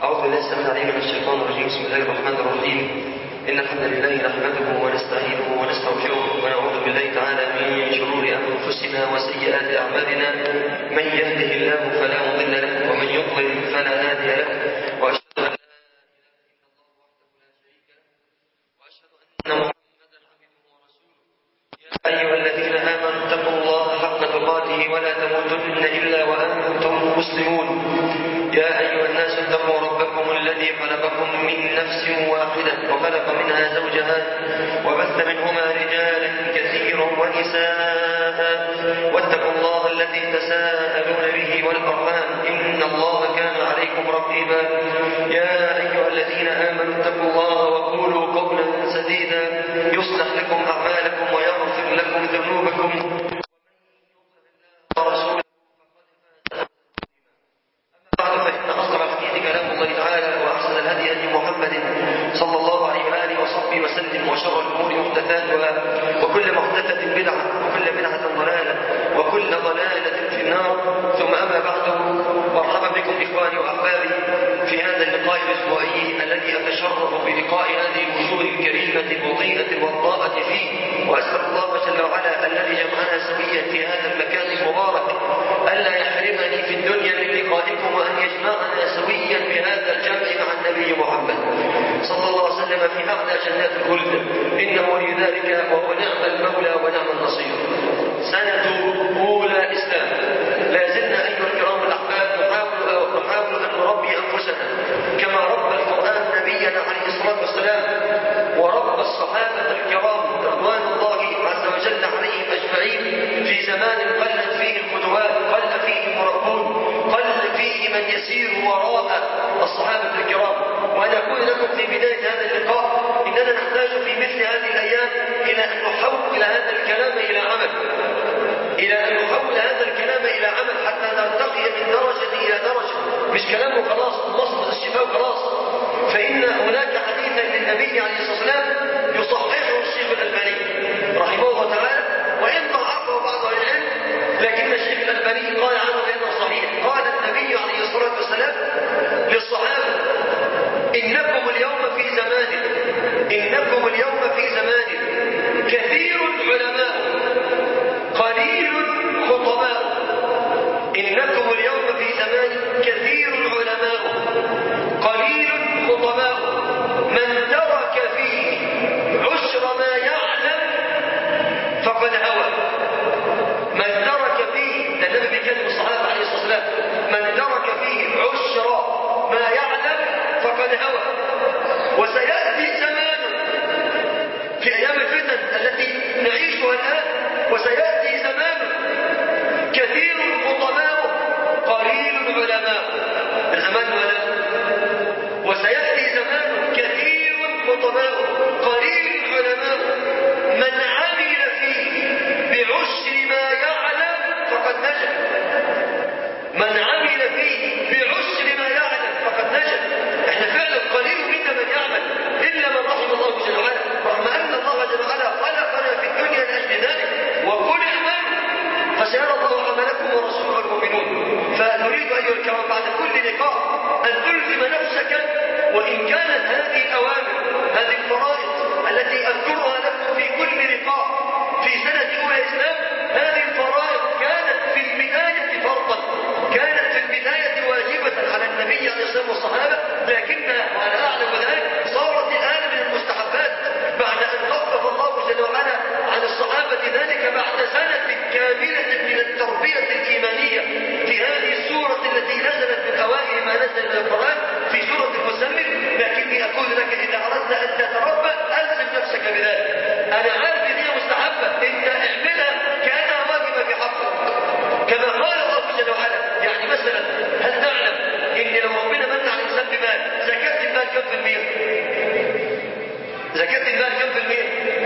أعوذ بالله السميع العليم من الشيطان الرجيم بسم الله الرحمن الرحيم إن الحمد لله نحمده ونستعينه ونستغفره ونعوذ بالله تعالى من شرور أنفسنا وسيئات أعمالنا من يهده الله فلا مضل له ومن يضلل فلا هادي له وأشهد أن لا إله إلا الله وحده لا شريك له وأشهد أن محمدا عبده ورسوله يا أيها الذين آمنوا اتقوا الله حق تقاته ولا تموتن إلا وأنتم مسلمون يا أيها الناس اتقوا ربكم الذي خلقكم من نفس واحدة وخلق منها زوجها وبث منهما رجالا كثيرا ونساء واتقوا الله الذي تساءلون به والأرحام إن الله كان عليكم رقيبا يا أيها الذين آمنوا اتقوا الله وقولوا قولا سديدا يصلح لكم أعمالكم ويغفر لكم ذنوبكم ورسوله بعد فإن أصدق الحديث كلام الله تعالى وأحسن الهدي هدي محمد صلى الله عليه وآله وصحبه وسلم وشر الأمور محدثاتها وكل محدثة بدعة وكل بدعة ضلالة وكل ضلالة في النار ثم أما بعد مرحبا بكم إخواني وأحبابي في هذا اللقاء الأسبوعي الذي أتشرف بلقاء هذه الوجوه الكريمة المضيئة الوضاءة فيه وأسأل الله جل وعلا الذي جمعنا سويا في هذا المكان المبارك ألا يحرمني في الدنيا من لقائكم وأن يجمعنا سويا بهذا الجمع مع النبي محمد صلى الله عليه وسلم في أعلى جنات الخلد إنه ولي ذلك وهو نعم المولى ونعم النصير سنة أولى إسلام لا زلنا أيها الكرام الأحباب نحاول نحاول أن نربي أنفسنا كما ربى القرآن نبينا عليه الصلاة والسلام وربى الصحابة الكرام رضوان الله عز وجل عليهم أجمعين في زمان قلت فيه القدوات قل فيه المربون قل فيه من يسير وراء الصحابة الكرام وأنا أقول لكم في بداية هذا اللقاء إننا نحتاج في مثل هذه الأيام إلى أن نحول هذا الكلام إلى عمل إلى أن نحول هذا الكلام إلى عمل حتى نرتقي من درجة إلى درجة مش كلام وخلاص مصر الشفاء وخلاص فإن هناك حديثا للنبي عليه الصلاة والسلام يصححه الشيخ الألباني رحمه الله تعالى وإن ضعفه بعض أهل العلم لكن الشيخ الألباني قال عنه بأنه صحيح قال النبي عليه الصلاة والسلام للصحابة إنكم اليوم في زمان إنكم اليوم في زمان كثير علماء قليل خطباء إنكم اليوم في زمان كثير علماء قليل خطباء من ترك فيه عشر ما يعلم فقد هوى من ترك فيه ده النبي بيكلم الصحابة عليه الصلاة والسلام من ترك فيه عشر ما يعلم فقد هوى وسيأتي زمان في أيام الفتن التي نعيشها الآن وسيأتي زمان كثير خطباء قليل علماء الزمان ولا وسيأتي زمان كثير خطباء قليل علماء من عمل فيه بعشر ما يعلم فقد نجا من عمل فيه بعشر ما يعلم فقد نجا احنا فعلا قليل منا من يعمل الا من رحم الله جل وعلا رغم ان الله جل وعلا خلقنا في الدنيا لاجل ذلك وقل اعملوا فسيرى الله عملكم ورسوله المؤمنون فنريد ايها الكرام بعد كل لقاء ان تلزم نفسك وان كانت هذه الاوامر هذه الفرائض التي اذكرها لكم في كل لقاء في سنه اولى اسلام هذه الفرائض كانت في البدايه فرضا كانت في البدايه واجبه على النبي عليه الصلاه والصحابه لكنها وانا اعلم ذلك صارت الان من المستحبات بعد ان خفف الله جل وعلا عن الصحابه ذلك بعد سنه كامله من التربيه الايمانيه في هذه السوره التي نزلت من اوائل ما نزل من القران في سوره المزمل لكني اقول لك اذا اردت ان تتربى الزم نفسك بذلك انا عارف ان هي مستحبه انت اعملها كانها واجبه في حقك كما قال الله جل وعلا يعني مثلا هل تعلم ان لو ربنا من على الانسان بمال زكاه المال كم في المية؟ زكاه المال كم في المية؟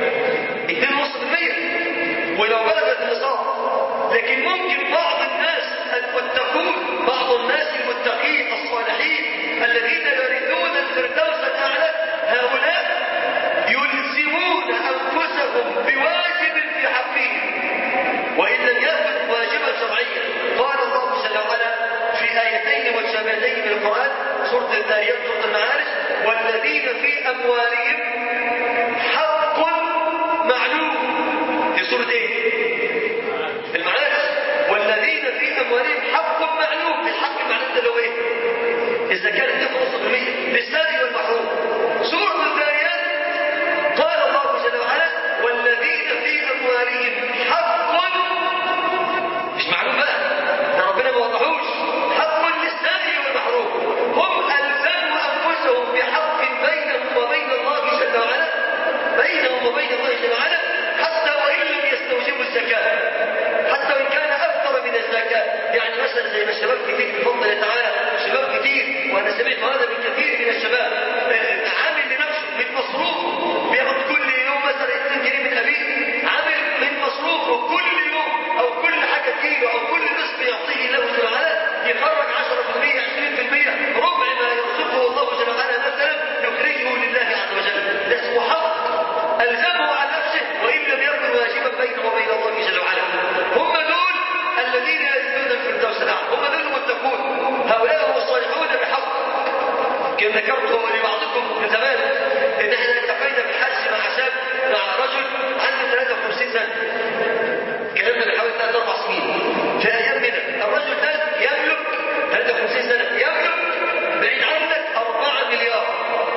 2.5% ولو بلغت النصاب لكن ممكن بعض الناس المتقون بعض الناس المتقين الصالحين الذين يرثون الفردوس الاعلى هؤلاء يلزمون انفسهم بواجب في حقهم وان لم يكن واجبا شرعيا قال الله جل وعلا في ايتين متشابهتين من القران سوره الذاريات سورة المعارج والذين في أموالهم حق معلوم في سورة إيه؟ المعارج والذين في أموالهم حق معلوم الحق المعلوم ده اللي هو إيه؟ الزكاة اللي تاخد نص بالمية للسائل والمحروم سورة الذاريات قال الله جل وعلا والذين في أموالهم حق مش معلوم بقى ده ربنا ما وضحوش حق للسائل والمحروم هم ألزموا أنفسهم بحق بينهم وبين الله جل وعلا بينهم وبين الله جل وعلا حتى وإن لم يستوجبوا الزكاة حتى وإن كان أكثر من الزكاة يعني مثلا زي ما الشباب كتير بفضل تعالى شباب كتير وأنا سمعت هذا من كثير من الشباب آه، عامل لنفسه من مصروفه بياخد كل يوم مثلا 2 جنيه من أبيه عامل من مصروفه كل يوم أو كل حاجة تجيله أو كل رزق يعطيه الله جل وعلا يخرج 10% 20% ربع ما يرزقه الله جل وعلا مثلا يخرجه لله عز وجل ده اسمه حق ألزمه على نفسه وإن لم يكن واجبا بينه وبين الله جل وعلا هم دول الذين يرثون الفردوس الأعلى هم دول المتقون هؤلاء هم الصالحون بحق كما ذكرت لبعضكم من زمان ان احنا التقينا في الحج مع شاب مع رجل عنده 53 سنه الكلام ده من حوالي 3 4 سنين في ايام منى الرجل ده يملك 53 سنه يملك بعيد عنك 4 مليار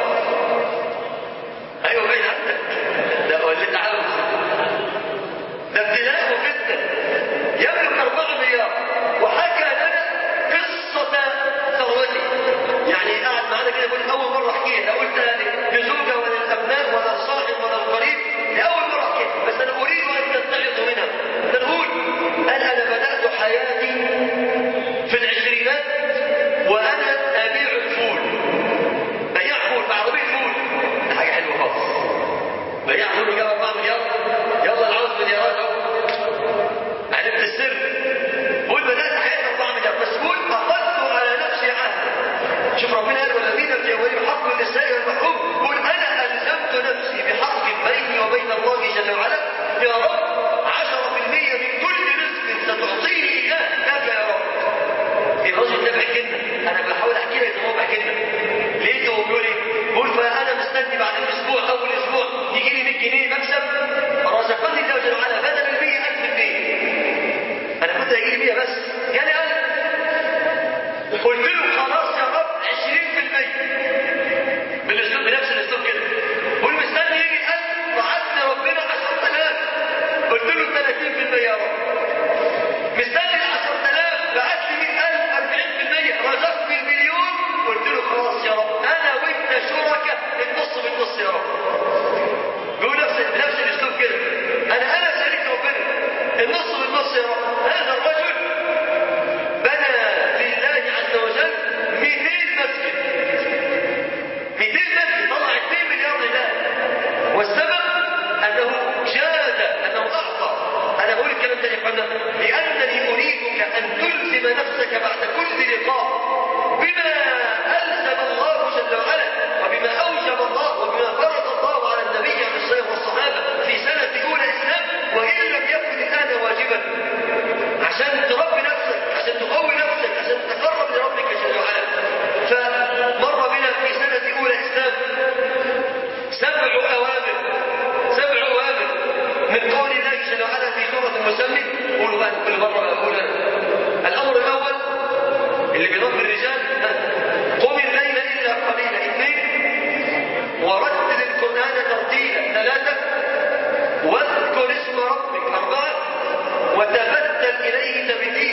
ايوه بعيد عنك ده هو اللي انت عاوز ده ابتلاء وفتنه يملك 4 مليار وحكى لنا قصه ثروته يعني قاعد معانا كده يقول اول مره احكيها لا قلتها لزوجه ولا الابناء ولا الصاحب ولا القريب لاول مره احكيها بس انا اريد ان تتعظوا منها نقول قال انا بدات حياتي في العشرينات وانا ابيع الفول بياع فول بعربيه فول ده حاجه حلوه خالص بياع فول وجاب 4 مليار يلا العوز مليارات اهو عرفت السر قول بدات حياتي 4 مليار بس قول اخذت على نفسي عهدا شوف ربنا قال والذين في اموالهم حق للسائل والمحروم قل انا الزمت نفسي بحق بيني وبين الله جل وعلا يا رب 10% من كل رزق ستعطيني اياه لك يا رب الراجل ده بيحكي لنا انا بحاول احكي لك هو بيحكي لنا لقيته هو بيقول ايه؟ بيقول فانا مستني بعد الاسبوع اول اسبوع يجي لي 100 جنيه مكسب رزقني الله جل وعلا بدل ال 100 1000 جنيه انا كنت هيجي لي 100 بس جالي 1000 قلت له خلاص يا رب 20% بالاسلوب بنفس الاسلوب كده قول مستني يجي 1000 وعدنا ربنا 10000 قلت له 30% يا رب مستني ال 10000 بعت لي 100000 40% رزقني المليون قلت له خلاص يا رب انا وانت شركاء النص بالنص يا رب بيقول نفس نفس الاسلوب كده انا انا شريك ربنا النص بالنص يا رب هذا الرجل بنى لله عز وجل 200 مسجد 200 مسجد طلع 2 مليار ريال والسبب انه جاد انه اعطى انا بقول الكلام ده يا اخوانا لانني اريدك ان تلزم نفسك بعد كل لقاء بما الزم الله جل وعلا وبما اوجب الله وبما فرض الله على النبي عليه الصلاه والصحابه في سنه اولى الاسلام وان لم يكن الان واجبا عشان تربي نفسك عشان تقوي نفسك عشان تتقرب لربك جل وعلا فمر بنا في سنة أولى إسلام سبع أوامر سبع أوامر من قول الله جل وعلا في سورة المسلم قولوا بقى كل مرة بقولها الأمر الأول اللي بيربي الرجال قم الليل إلا قليلا اثنين ورتل القرآن ترتيلا ثلاثة واذكر اسم ربك أربعة وتبتل إليه تبتيلا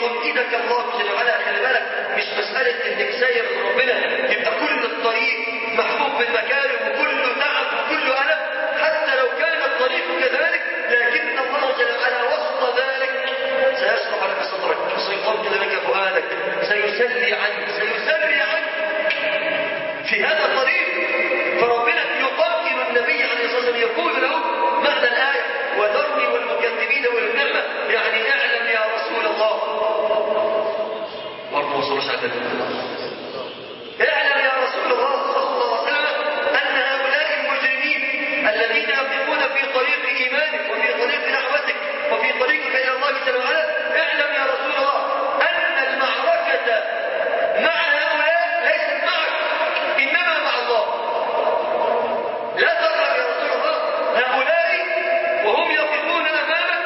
يطمئنك الله جل وعلا خلي بالك مش مسألة انك ساير ربنا يبقى كل الطريق محبوب بالمكارم وكله تعب وكله ألم حتى لو كان الطريق كذلك لكن الله جل وعلا وسط ذلك سيشرح لك صدرك سيطمئن لك فؤادك سيسلي عنك سيسري عنك في هذا الطريق فربنا يطمئن النبي عليه الصلاة والسلام يقول له معنى الآية وذرني والمكذبين والنعمة يعني اعلم يا رسول الله برضه وصلوش على اعلم يا رسول الله صلى الله عليه وسلم أن هؤلاء المجرمين الذين يقفون في طريق إيمانك وفي طريق دعوتك وفي طريقك إلى الله جل وعلا اعلم يا رسول الله أن المعركة مع هؤلاء ليست معك إنما مع الله لا تغرب يا رسول الله هؤلاء وهم يقفون أمامك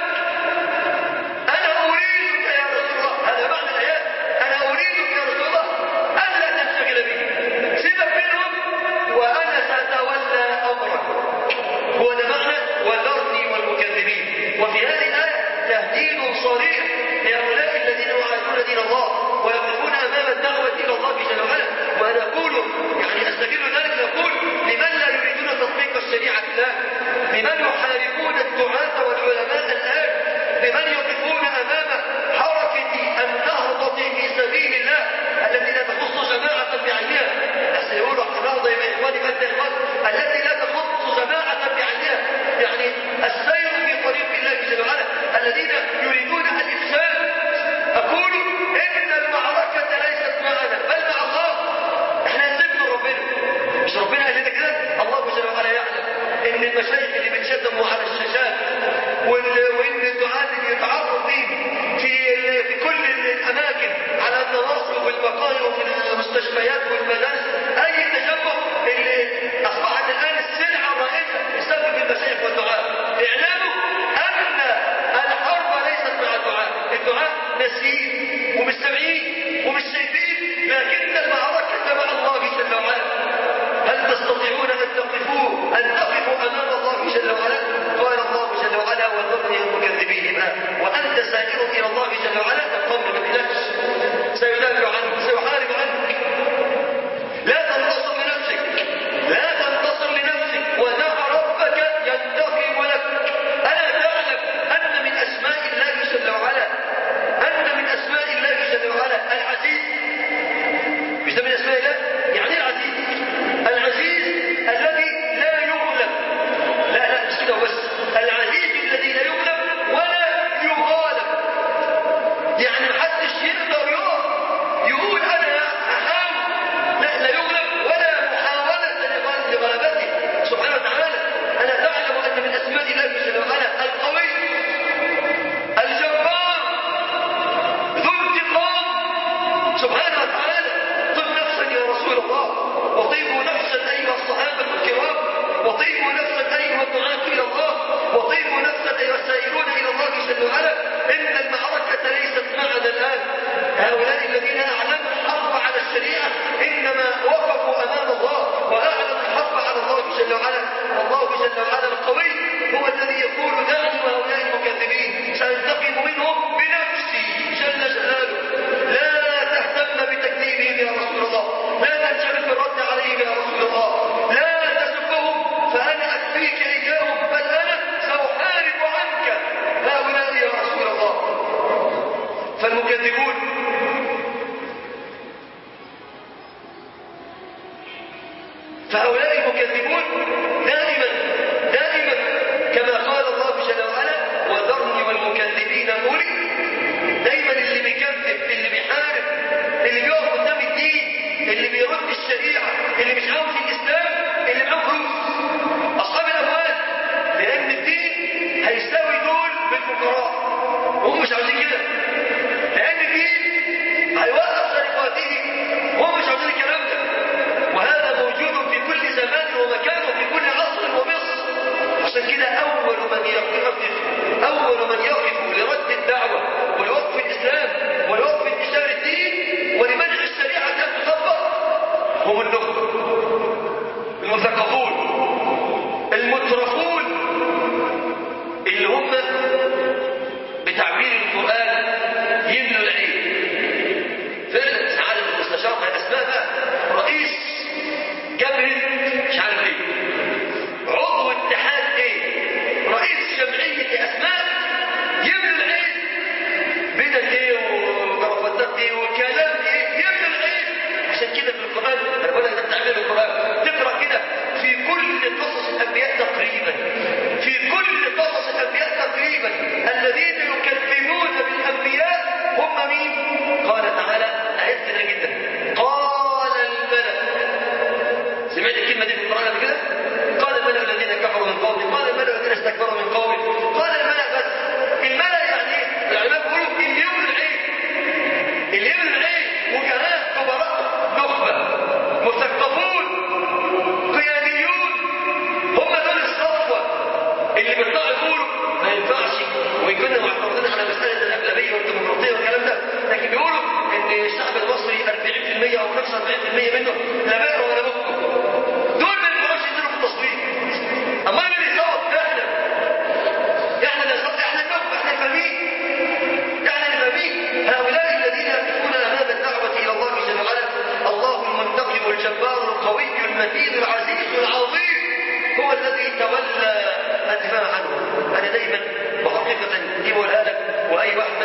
أنا أريدك يا رسول الله هذا معنى الآيات أنا أريدك يا رسول الله ألا تنشغل بي سيبك منهم وأنا سأتولى أمرك هو ده معنى وذرني والمكذبين وفي هذه الآية تهديد صريح لهؤلاء الذين يعادون دين الله ويقفون أمام الدعوة إلى الله جل وعلا ونقول يعني أستغل ذلك نقول لمن لا يريدون تطبيق الشريعة الآن لمن يحاربون الدعاة والعلماء الآن لمن يقفون أمام حركة النهضة في سبيل الله التي لا تخص جماعة بعينها بس يقولوا النهضة يا إخواني فأنت إخوان التي لا تخص جماعة بعينها يعني السير في طريق الله جل وعلا الذين يريدون الإفساد أقول إن المعركة ليست معنا بل مع الله احنا نسيبنا ربنا مش ربنا قال لنا كده الله جل وعلا يعلم ان المشايخ اللي بتشتموا على الشاشات وال- وان الدعاة اللي يتعرضين في ال- في كل الاماكن على النواصي وفي المقاهي وفي المستشفيات والمدارس اي تشبه اللي اصبحت الان السلعه الرائجه بسبب المشايخ والدعاة اعلاموا ان الحرب ليست مع الدعاة الدعاة ناسيين ومش سامعين ومش شايفين لكن المعركة مع الله جل وعلا هل تستطيعون أن تقفوا أن تقفوا أمام الله جل وعلا قال الله جل وعلا وذرني المكذبين ما وأنت سائر إلى الله جل وعلا تقوم ما تقلقش سيدافع عنك سيحارب عنك لا تنتصر لنفسك لا تنتصر لنفسك ودع ربك ينتقم لك ألا تعلم أن من أسماء الله جل وعلا أن من أسماء الله جل وعلا العزيز مش ده من أسماء الله يعني إيه العزيز العزيز الذي لا يغلب لا لا مش كده بس العزيز الذي لا يغلب ولا يغالب يعني محدش يقدر يقف يقول انا هحاول لا لا يغلب ولا محاولة لغل- لغلبته سبحانه وتعالى انا تعلم ان من اسماء الله جل وعلا القوي الجبار ذو انتقام سبحانه وتعالى طب نفسا يا رسول الله وطيبوا نفسا ايها الصحابه الكرام وطيبوا نفسا ايها الدعاة الى الله وطيبوا نفسا ايها السائرون الى الله جل وعلا ان المعركه ليست معنا الان هؤلاء الذين اعلنوا الحرب على الشريعه انما وقفوا امام الله واعلنوا الحرب على الله جل وعلا والله جل وعلا القوي هو الذي يقول دعني وهؤلاء المكذبين سانتقم منهم بنفسي جل جلاله لا تهتم بتكذيبهم يا رسول الله لا تنشغل بالرد عليهم يا رسول الله لا تسبهم فانا اكفيك اياهم بل انا ساحارب عنك هؤلاء يا رسول الله فالمكذبون فهؤلاء المكذبون دائما دائما كما قال الله جل وعلا وذرني والمكذبين اولي دايما اللي بيكذب اللي بيحارب اللي بيقف قدام الدين اللي بيرد الشريعه اللي مش عاوز الاسلام اللي معاه فلوس اصحاب الاموال لان الدين هيساوي دول بالفقراء وهم مش عاوزين كده لان الدين هيوقف سرقاتهم وهم مش عاوزين الكلام ده وهذا موجود في كل زمان ومكان وفي كل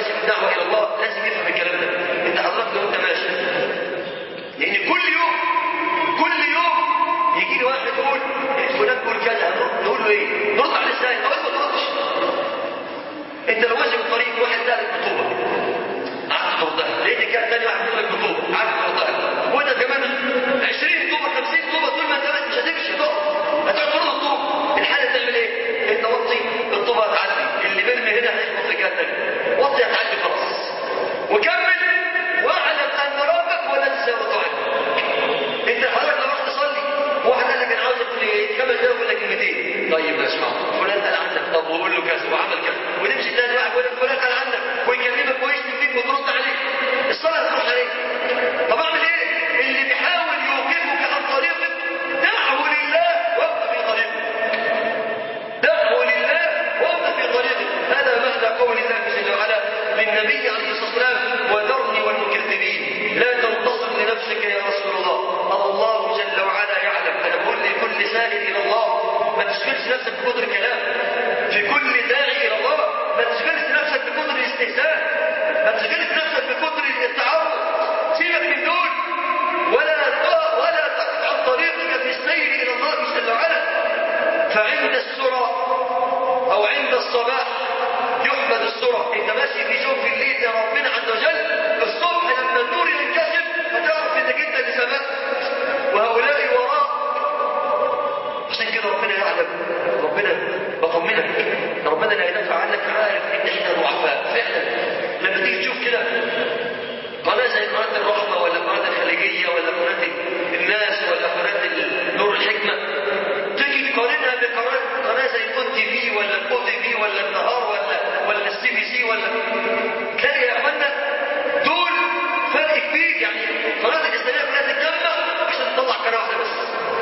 ماشي في الدعوه الى الله لازم يفهم الكلام ده انت حضرتك لو انت ماشي لان كل يوم كل يوم يجي لي واحد يقول فلان بيقول كذا نقول له ايه؟ نرد عليه ازاي؟ طب انت ما تردش انت لو ماشي في الطريق واحد سالك بطوبه قعدت تردها لقيت كان تاني واحد بيقول لك بطوبه قعدت تردها وانت كمان 20 طوبه 50 طوبه طول ما انت ماشي مش هتمشي هتقف هتقعد ترد الطوب الحاله تعمل ايه؟ انت وطي الطوبه هتعدي اللي بيرمي هنا هيخبط في الجهه الثانيه وطي هتعدي خلاص وكمل واعلم ان ربك ولن سيرضعك انت حضرتك لو رحت تصلي واحد قال لك انا عاوز خمس دقايق ولا كلمتين طيب ماشي حاضر فلان قال عنك طب وقول له كذا وعمل كذا ونمشي تاني واحد يقول لك فلان قال عنك ويكلمك ويشتم فيك وترد عليه الصلاه هتروح عليك طب اعمل ايه؟ اللي بيحاول يوقفك عن طريقك دعه لله وابدا في طريقك دعه لله وابدا في طريقك هذا معنى قول الله جل وعلا للنبي عليه الصلاه والسلام وذرني والمكذبين لا تنتصر لنفسك يا رسول الله الله جل وعلا يعلم انا بقول لكل سائل الى الله ما تشغلش نفسك بقدر الكلام في كل داعي الى الله ما تشغلش نفسك بقدر الاستهزاء ما تشغلش نفسك بقدر التعرض سيبك من دول ولا ولا تقطع عن طريقك في السير الى الله جل وعلا فعند السرى او عند الصباح يحمد السرى انت ماشي في جوف الليل يا ربنا عز وجل الصبح لما النور ينكشف هتعرف انك انت اللي سبقت وهؤلاء وراء عشان كده ربنا يعلم ربنا بطمنك ربنا لا يدافع عنك عارف ان احنا ضعفاء فعلا لما تيجي تشوف كده قناه زي قناه الرحمه ولا قناه الخليجيه ولا قناه الناس ولا قناه نور الحكمه تيجي تقارنها بقناه قناه زي كون تي في ولا الكو تي في ولا النهار ولا ولا السي بي سي ولا تلاقي يا اخوانا دول فرق كبير يعني قناه الاسلاميه كلها تتجمع عشان تطلع قناه واحده بس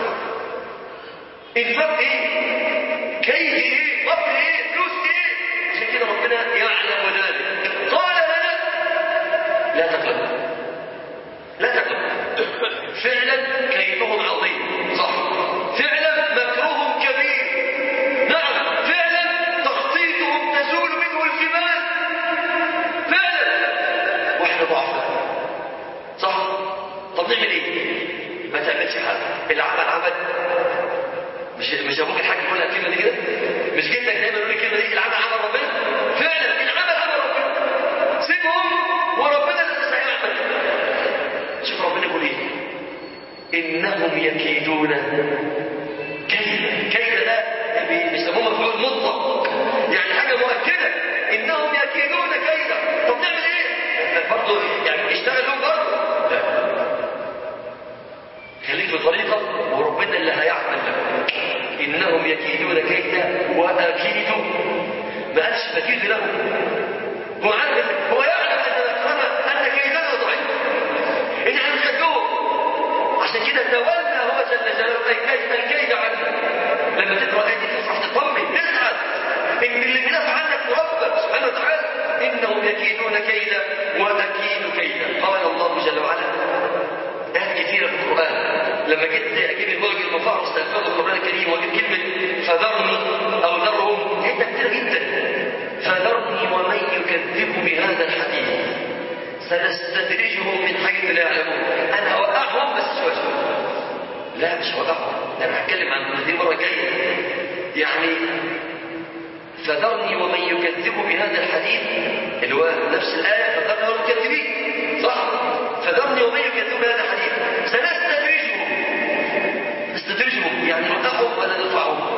الفرق ايه؟ كيد ايه؟ مكر ايه؟ فلوس ايه؟ عشان كده ربنا يعلم ذلك قال لنا لا تقلق لا تقلق فعلا كيدهم عظيم صح فعلا مكرهم كبير نعم فعلا تخطيطهم تزول منه الجبال فعلا واحنا ضعفاء صح طب نعمل ايه ما تعملش حاجه العمل عمل مش مش ابوك الحاج يقول لك الكلمه دي كده مش جدك دايما يقول الكلمه دي العمل عمل ربنا فعلا العمل عمل ربنا سيبهم وربنا اللي سيعمل شوف ربنا يقول ايه انهم يكيدون كيد كيد ده بيسموه مفعول مطلق يعني حاجه مؤكده انهم يكيدون كيدا طب نعمل ايه برضه يعني اشتغل لهم برضه لا خليك في طريقك وربنا اللي هيعمل لك انهم يكيدون كيدا واكيد ما قالش بكيد لهم هو عارف هو يعلم ان ان كيدنا ضعيف ان احنا مش قدهم عشان كده تولى هو جل جلاله الكيد الكيد عنك لما تقرا ايه دي تفرح تطمن تسعد ان اللي بيدافع عنك ربك سبحانه وتعالى انهم يكيدون كيدا واكيد كيدا قال الله جل وعلا آيات كثيرة في القرآن لما جيت أجيب المعجم المفارس لألفاظ القرآن الكريم وأجيب كلمة فذرني أو ذرهم عدة كثيرة جدا فذرني ومن يكذب بهذا الحديث سنستدرجهم من حيث لا يعلمون أنا هوقعهم بس شوية شوية لا مش هوقعهم ده أنا هتكلم عن دي المرة الجاية يعني فذرني ومن يكذب بهذا الحديث اللي هو نفس الآية فذرني والمكذبين صح فذرني ومن يكذب بهذا الحديث سنستدرجهم نستدرجهم يعني نوقعهم ولا ندفعهم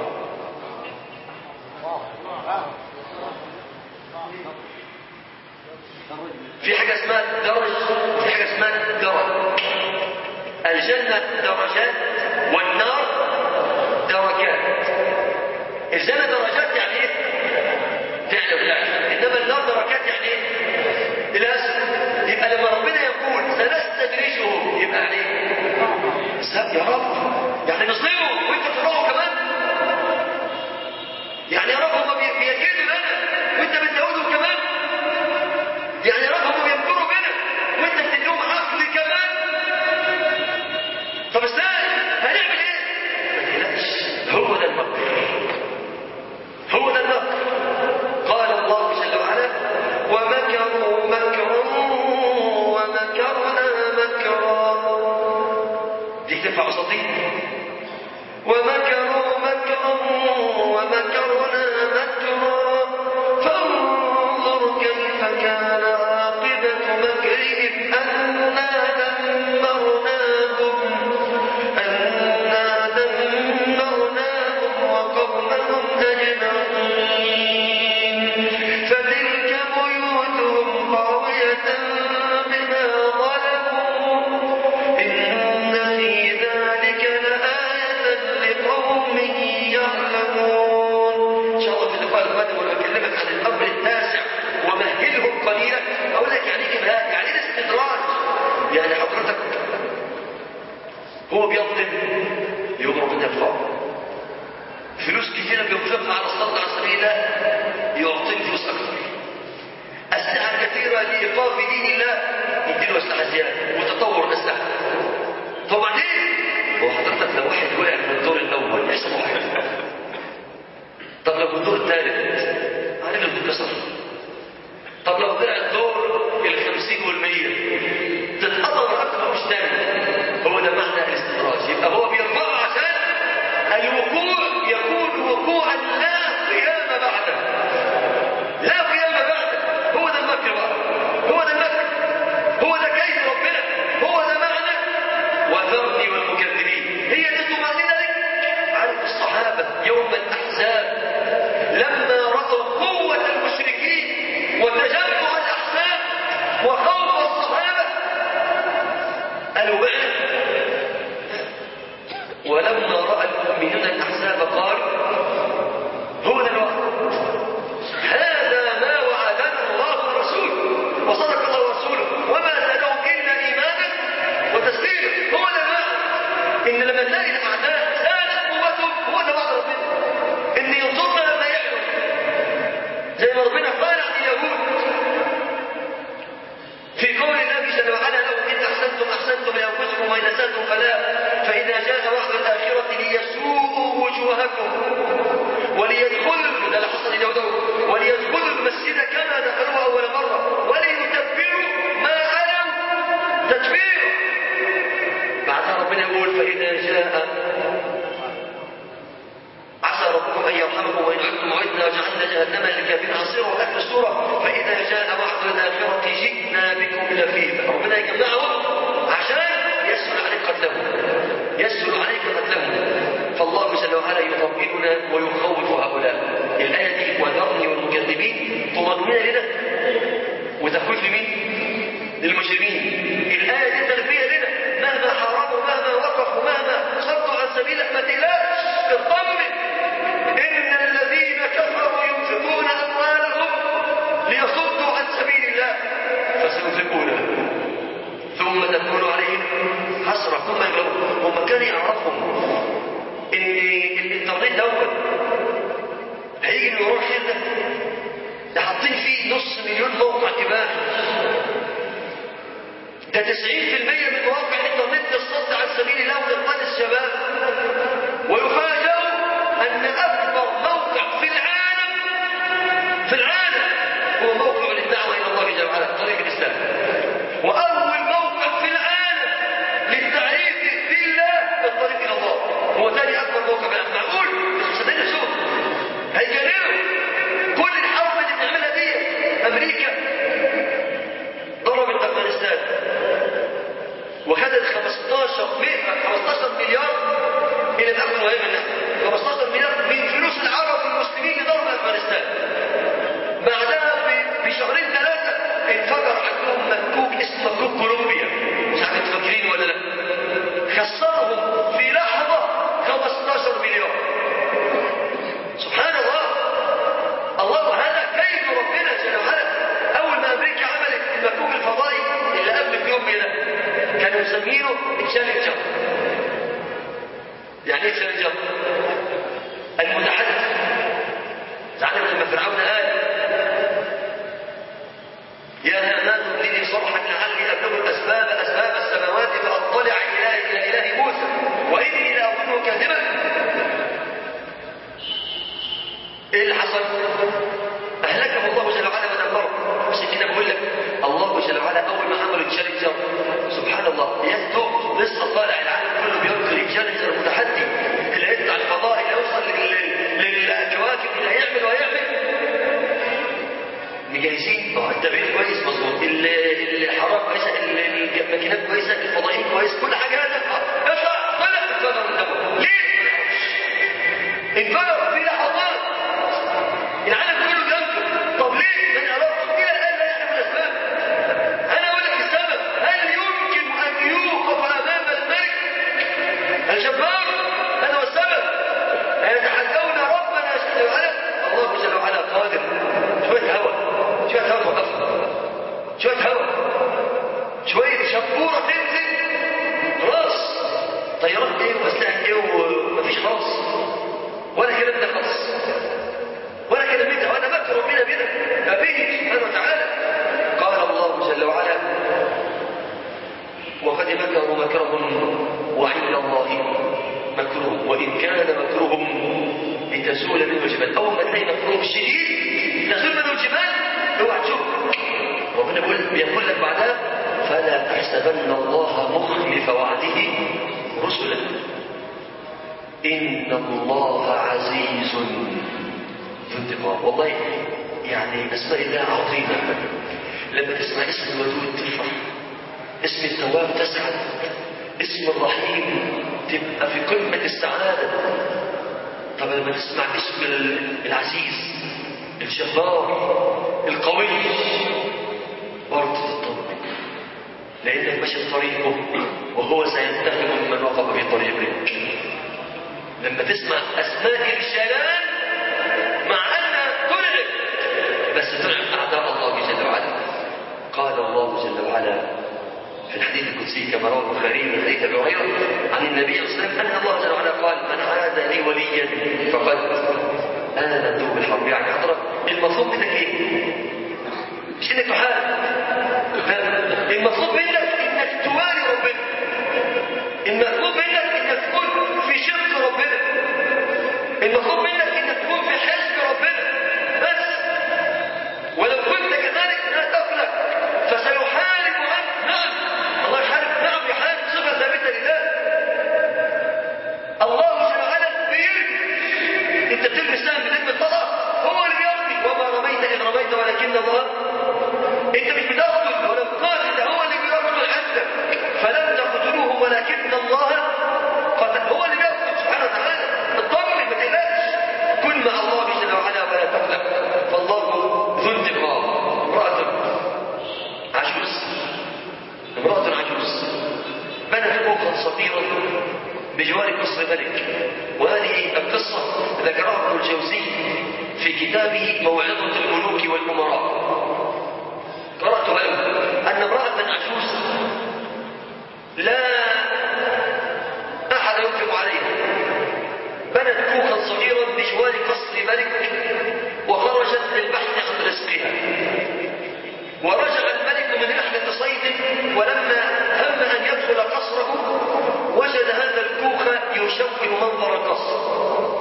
في حاجة اسمها درج في حاجة اسمها درج الجنة درجات والنار دركات الجنة درجات يعني ايه؟ تعلى وتعلى انما النار دركات يعني ايه؟ الى اسفل يبقى لما ربنا يقول سنستدرجهم يبقى يعني ايه؟ يا رب يعني نصيبه وانت تروحوا كمان يعني يا رب هم بيكيدوا لنا وانت بتزودهم كمان يعني يا رب هم بيمكروا بنا وانت بتديهم عقل كمان طب ازاي هنعمل ايه ما تقلقش هو ده المكر هو ده المكر ومكرنا مكرا دي تنفع قصدي ومكروا مكرا ومكرنا مكرا فانظر كيف كان عاقبة مكرهم أنا دمرناهم أنا دمرناهم وقومهم أجمعين فتلك بيوتهم خاوية بما ظلموا إن في ذلك لآية لقوم يعلمون إن شاء الله في اللقاء القادم وأنا بكلمك عن الأمر التاسع ومهلهم قليلا أقول لك يعني إيه إمهال؟ يعني إيه استدراج يعني حضرتك هو بيظلم يوم ربنا يرفعه فلوس كثيرة بينفقها على الصلاة على سبيل الله يعطيه فلوس أكثر أسلحة كثيرة لإيقاف دين الله يديله أسلحة زيادة وتطور الأسلحة طبعا ليه؟ هو حضرتك لو واحد وقع من الدور الأول يحصل واحد طب لو من الدور الثالث عارف بتتكسر طب لو طلع الدور الخمسين والمية تتقطر أكثر مش تاني هو ده معنى الاستدراج يبقى هو بيرفعه عشان الوقوع يكون وقوعا لا قيام بعده لا قيام بعده هو ده المكر بقى هو ده المكر هو ده كيد ربنا هو ده معنى وذرني والمكذبين هي دي الطمأنينة لك عارف الصحابة يوم الأحزاب لما رأوا قوة المشركين وتجمع الأحزاب وخوف الصحابة قالوا بقى ولما رأى المؤمنون الأحزاب قالوا هو ده الوقت هذا ما وعدنا الله ورسوله وصدق الله ورسوله وما زادهم إلا إيمانا وتسليما هو ده المعنى إن لما تلاقي الأعداء زادت قوتهم هو ده وعد ربنا إن ينصرنا لما يعلم زي ما ربنا قال عن اليهود في قول الله جل وعلا لو إن أحسنتم أحسنتم لأنفسكم وإن أسأتم فلا فإذا جاء وعد الآخرة ليسوءوا وجوهكم وليدخلوا ده اللي حصل اليهود وليدخلوا المسجد كما دخلوه أول مرة وليتبروا ما علوا تتبيرا بعدها ربنا يقول فإذا جاء عسى ربكم أن يرحمكم وإن عدتم عدنا وجعلنا جهنم للكافرين حصيرا وآخر السورة فإذا جاء وعد الآخرة جئنا بكم لفيفا ربنا يجمعهم عشان يسهل عليك قتلهم يسهل عليك قتلهم فالله جل وعلا يطمئننا ويخوف هؤلاء الآية دي وذرني والمكذبين طمأنينة لنا وتخويف لمين؟ للمجرمين الآية دي تربية لنا مهما حرموا مهما وقفوا مهما صدوا عن سبيلك ما تقلقش اطمن إن الذين كفروا ينفقون أموالهم ليصدوا عن سبيل الله فسينفقونها ثم تكون عليهم حسرة ثم يغلبون هم كانوا يعرفهم إن الإنترنت دوت هيجي من وراء الخير ده ده حاطين فيه نص مليون موقع إباحي ده 90% من مواقع الإنترنت للصد عن سبيل الله وإنقاذ الشباب ويفاجئوا أن أكبر موقع في العالم في العالم هو موقع للدعوة إلى الله جل وعلا طريق الإسلام وأول موقع في العالم للتعريف بالله الطريق إلى الله هو ثاني أكبر موقع في العالم معقول مش مصدقين شوف هيجننوا كل الحرب اللي بنعملها دي أمريكا ضربت أفغانستان وخدت 15 15 مليار إلى الأمن وإلى 15 مليار من فلوس العرب والمسلمين لضرب أفغانستان بعدها بشهرين ثلاثة انفجر عندهم مكوك اسمه مكوك كولومبيا مش عارف انتوا فاكرين ولا لا خسرهم في لحظة 15 مليار سبحان الله الله هذا كيد ربنا جل وعلا أول ما أمريكا عملت المكوك الفضائي اللي قبل كولومبيا ده كانوا مسمينه تشالنجر يعني ايه تشالنجر؟ المتحدث تعالى لما فرعون قال يا هامان ابني صرحا لعلي ابلغ اسباب اسباب السماوات فاطلع الى الى اله موسى واني لاظنه كاذبا ايه اللي حصل؟ اهلكه الله جل وعلا ودمره عشان كده بقول لك الله جل وعلا اول ما عملوا تشالنج سبحان الله يكتب لسه طالع العالم كله بيركض يجهز المتحدي اللي هيطلع الفضاء اللي يوصل لل- للكواكب اللي هيعمل ويعمل مجهزين اه التبريد كويس مظبوط ال- الحراره كويسه ال- الماكينات كويسه الفضائيين كويس كل حاجه هذا اطلع طلع انفجر قدامه ليه؟ انفجر في لحظات العالم كله بينفجر طب ليه؟ ما نعرفش الى الان لا يعلم الاسباب انا اقول لك السبب هل يمكن ان يوقف امام الملك الجبار هذا هو السبب يتحدون ربنا جل وعلا الله جل وعلا قادر شويه هواء شويه هواء توقفها شويه هواء شويه شبوره تنزل خلاص طيارات ايه واسلحه ايه ومفيش خلاص ولا كلام ده خالص ولا كلام ده وانا مكر ربنا بنا فبه سبحانه وتعالى قال الله جل وعلا وقد مكروا مكرهم وعند الله مكرهم وإن كان مكرهم لتزول منه الجبال أول ما تلاقي مكرهم شديد تزول منه الجبال اوعى تشوف ربنا بيقول بيقول لك بعدها فلا تحسبن الله مخلف وعده رسلا إن الله عزيز ذو انتقام والله يعني أسماء الله عظيمة لما تسمع اسم الودود تفرح اسم التواب تسعد اسم الرحيم تبقى في قمة السعادة طب لما تسمع اسم العزيز الجبار القوي برضه تطمن لأنك ماشي في طريقه وهو سينتقم من وقف في طريقك لما تسمع أسماء الجلال مع أنها ترعب بس ترعب أعداء الله جل وعلا قال الله جل وعلا في الحديث القدسي كما روى البخاري من حديث ابي هريره عن النبي صلى الله عليه وسلم ان الله جل وعلا قال من عاد لي وليا فقد اذنته بالحرب يعني حضرتك المطلوب منك ايه؟ مش انك تحارب لا المطلوب منك انك توالي ربنا المطلوب منك انك تكون في شرك ربنا المطلوب منك انك تكون في حزب ربنا بس ولو كنت كذلك لا تقلق فسيحارب عنك نعم الله يحارب نعم يحارب صفة ثابتة لله الله جل وعلا بيرمي انت بترمي السهم بترمي الطلقة هو اللي بيرمي وما رميت إذ رميت ولكن الله انت مش بتقتل ولا بتقاتل ده هو اللي بيقتل عندك فلم تقتلوهم ولكن الله قتل هو اللي بيقتل سبحانه وتعالى اطمن ما تقلقش كن مع الله جل وعلا ولا تقلق فالله ذو انتقام امرأة عجوز امرأة عجوز بنت كوخا صغيرا بجوار قصر ملك وهذه القصة ذكرها ابن الجوزي في كتابه موعظة الملوك والأمراء قرأت له أن امرأة عجوز لا أحد ينفق عليها بنت كوخا صغيرا بجوار قصر ملك وخرجت للبحث عن رزقها ورجع الملك من رحلة صيد ولما هم أن يدخل قصره وجد هذا الكوخ يشوه منظر القصر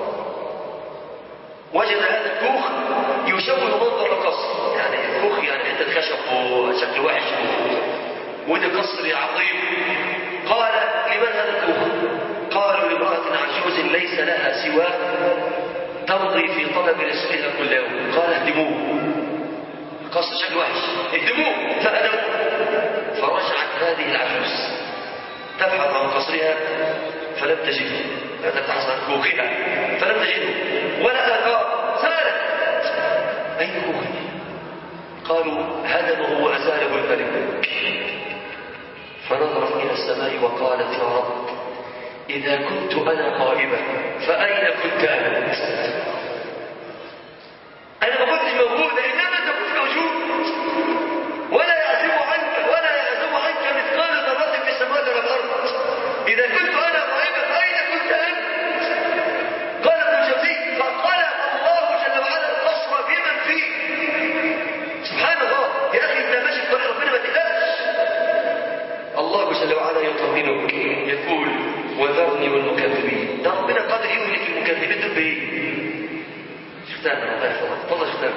وجد هذا الكوخ يشوه منظر القصر يعني الكوخ يعني حتة خشب وشكل وحش وده قصر عظيم قال لمن هذا الكوخ قالوا لامرأة عجوز ليس لها سوى تمضي في طلب رزقها كل يوم قال اهدموه قصر شكل وحش اهدموه فهدموه فرجعت هذه العجوز تبحث عن قصرها فلم تجده تبحث عن كوخها فلم تجده ولا آثار سألت أين كوخي قالوا هدمه وأزاله الملك فنظرت إلى السماء وقالت يا رب إذا كنت أنا غائبة فأين كنت أنت أنا ما كنتش موجودة إنما أنت كنت موجود ولا يعزب عنك ولا يعزب عنك مثقال ذرة في السماوات ولا الأرض إذا كنت أنا غائبة فأين كنت أنت قال ابن الجوزي فقلب الله جل وعلا القصر بمن فيه سبحان الله يا أخي أنت ماشي في طريق ربنا ما تقلقش الله جل وعلا يطمنك يقول وذرني والمكذبين ده ربنا قادر يهلك المكذبين دول بايه؟ شفتها الله يحفظك والله شفتها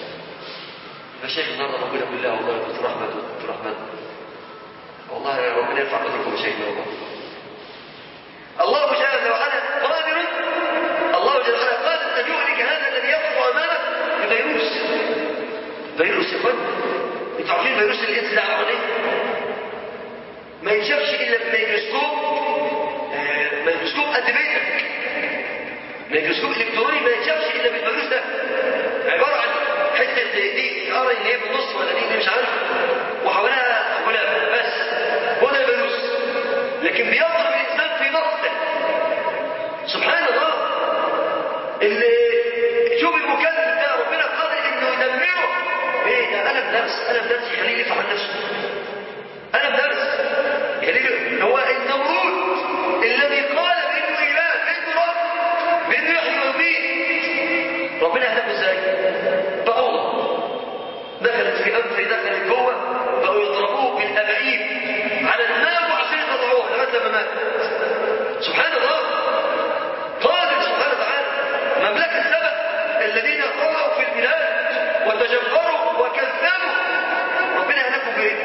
مشايخ النهارده موجوده كلها والله دكتور احمد ودكتور احمد والله يا ربنا ربنا يرفع قدركم شيئا والله الله جل وعلا قادر الله جل وعلا قادر ان يهلك هذا الذي يقف امامه بفيروس فيروس يا اخوان انتوا عارفين فيروس الانس ده عباره عن ايه؟ ما ينشافش الا بميكروسكوب آه، ميكروسكوب قد بيتك ميكروسكوب الكتروني ما ينشافش الا بالفيروس ده عباره عن حته دي ارى ان هي بالنص ولا دي, دي مش عارف وحواليها غلاف بس هو ده الفيروس لكن بيضرب الانسان في نقطه سبحان الله اللي شوف المكلف ده ربنا قادر انه يدمره ايه ده قلم درس قلم درس يخليه يلف عن نفسه قلم درس يخليه هو النمرود الذي قال بانه اله بانه رب بانه يحيي ويميت ربنا اهلكه ازاي؟ بقوه دخلت في انفه دخلت جوه بقوا يضربوه بالابعيد على دماغه عشان يطلعوه لغايه لما مات سبحان الله قادر سبحانه وتعالى مملكه السبع الذين طغوا في البلاد وتجبروا وكذبوا ربنا اهلكوا بايه؟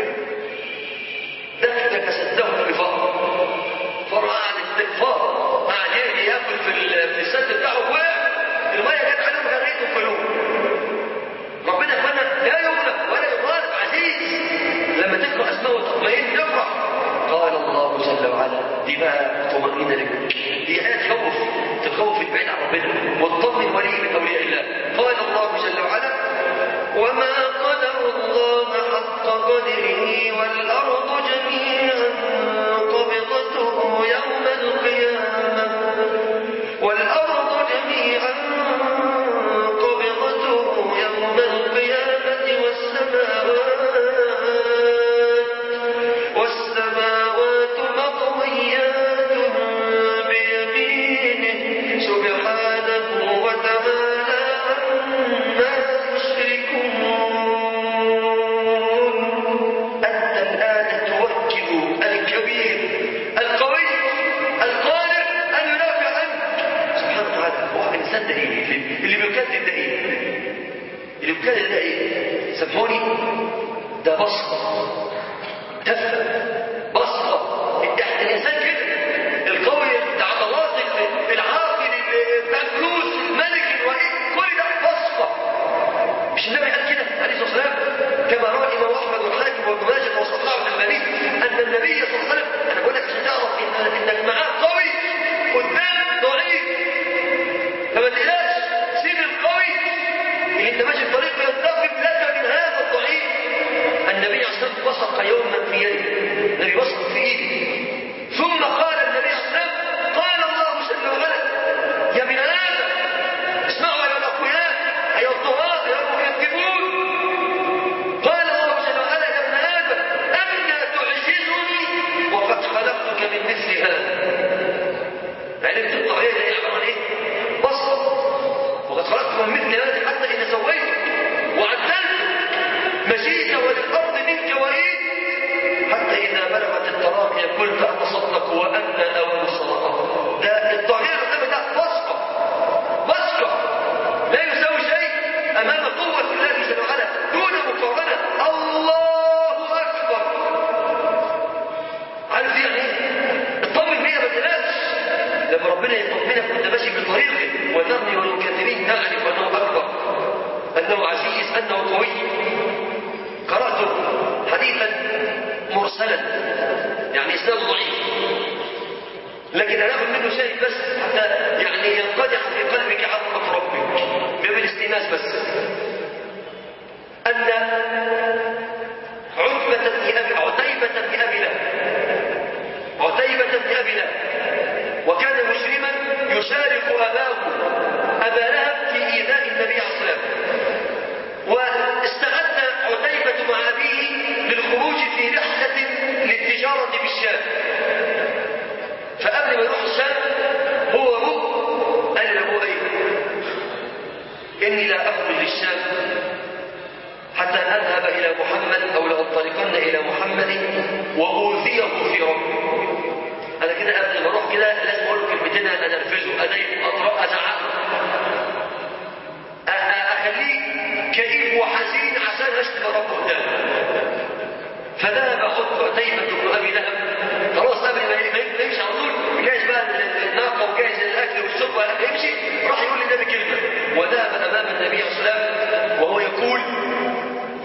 دكدك سدهم بفقر فرع عن الاستغفار قعد ياكل في ال- في السد بتاعه وقع الميه جت عليهم غرقتهم كلهم ربنا يخوانا لا يغلب ولا يغالب عزيز لما تقرا اسماء وتطمئن تفرح قال الله جل وعلا دي بقى طمأنينة لك دي آيات تخوف تخوف البعيد عن ربنا وتطمن ولي من أولياء الله قال الله جل وعلا وما قدر الله حق قدره والأرض جميعا قبضته يوم القيامة والأرض جميعا قبضته يوم القيامة والسماوات والسماوات مطويات بيمينه سبحانه وتعالى عما يشركون أنت الآن توكل الكبير القوي القادر أن يدافع عنك سبحانه وتعالى هو الإنسان ده إيه؟ اللي بيكذب ده إيه؟ اللي بيكذب ده إيه؟ سامحوني ده بصر تفهم بصرة احنا الانسان كده القوي العضلات العاقل بتاع الفلوس الملك الوئيد كل ده بصرة مش النبي قال كده عليه الصلاه والسلام كما روى الامام احمد والحاكم وابن ماجه وصححه الالباني ان النبي صلى الله عليه وسلم انا بقول لك عشان تعرف إن انك معاه قوي قدام ضعيف فما تقلقش سيب القوي اللي انت ماشي في طريقه ينتقم لك من هذا الضعيف النبي عليه الصلاه والسلام بصق يوما في يده النبي بصق في ايده ثم قال النبي عليه الصلاه والسلام قال الله جل وعلا يا ابن ادم اسمعوا ايها الاقوياء ايها الضعاف ايها المكذبون قال الله جل وعلا يا ابن ادم انت تعجزني وقد خلقتك من مثل هذا عرفت الطبيعي ده يحمل عن ايه؟ بصر وقد خلقتك من مثل هذا حتى اذا سويتك وعدلتك مشيت وللارض منك وريد حتى اذا بلغت التراقي قلت اتصدق وانا اول الصدقه ده الطبيعي قدام ده بصره بصره لا يساوي شيء امام قوه الله جل وعلا دون مقارنه الله اكبر عارف يعني ايه؟ اطمن بيها ما تقلقش لما ربنا يطمنك وانت ماشي بطريقه وذرني والمكذبين تعرف انه اكبر انه عزيز انه قوي قرات حديثا مرسلا يعني اسناد ضعيف لكن هناخد منه شيء بس حتى يعني ينقدح في قلبك عظمه ربك باب الاستئناس بس ان عتبة بن أبي عتيبة بن أبي لهب عتيبة بن أبي لهب وكان مسلما يشارك أباه أبا لهب في إيذاء النبي عليه الصلاة والسلام واستعد عتيبة مع أبيه للخروج في رحلة للتجارة بالشام فقبل ما يروح الشام هو أبوه قال لأبوه إيه إني لا أخرج للشام حتى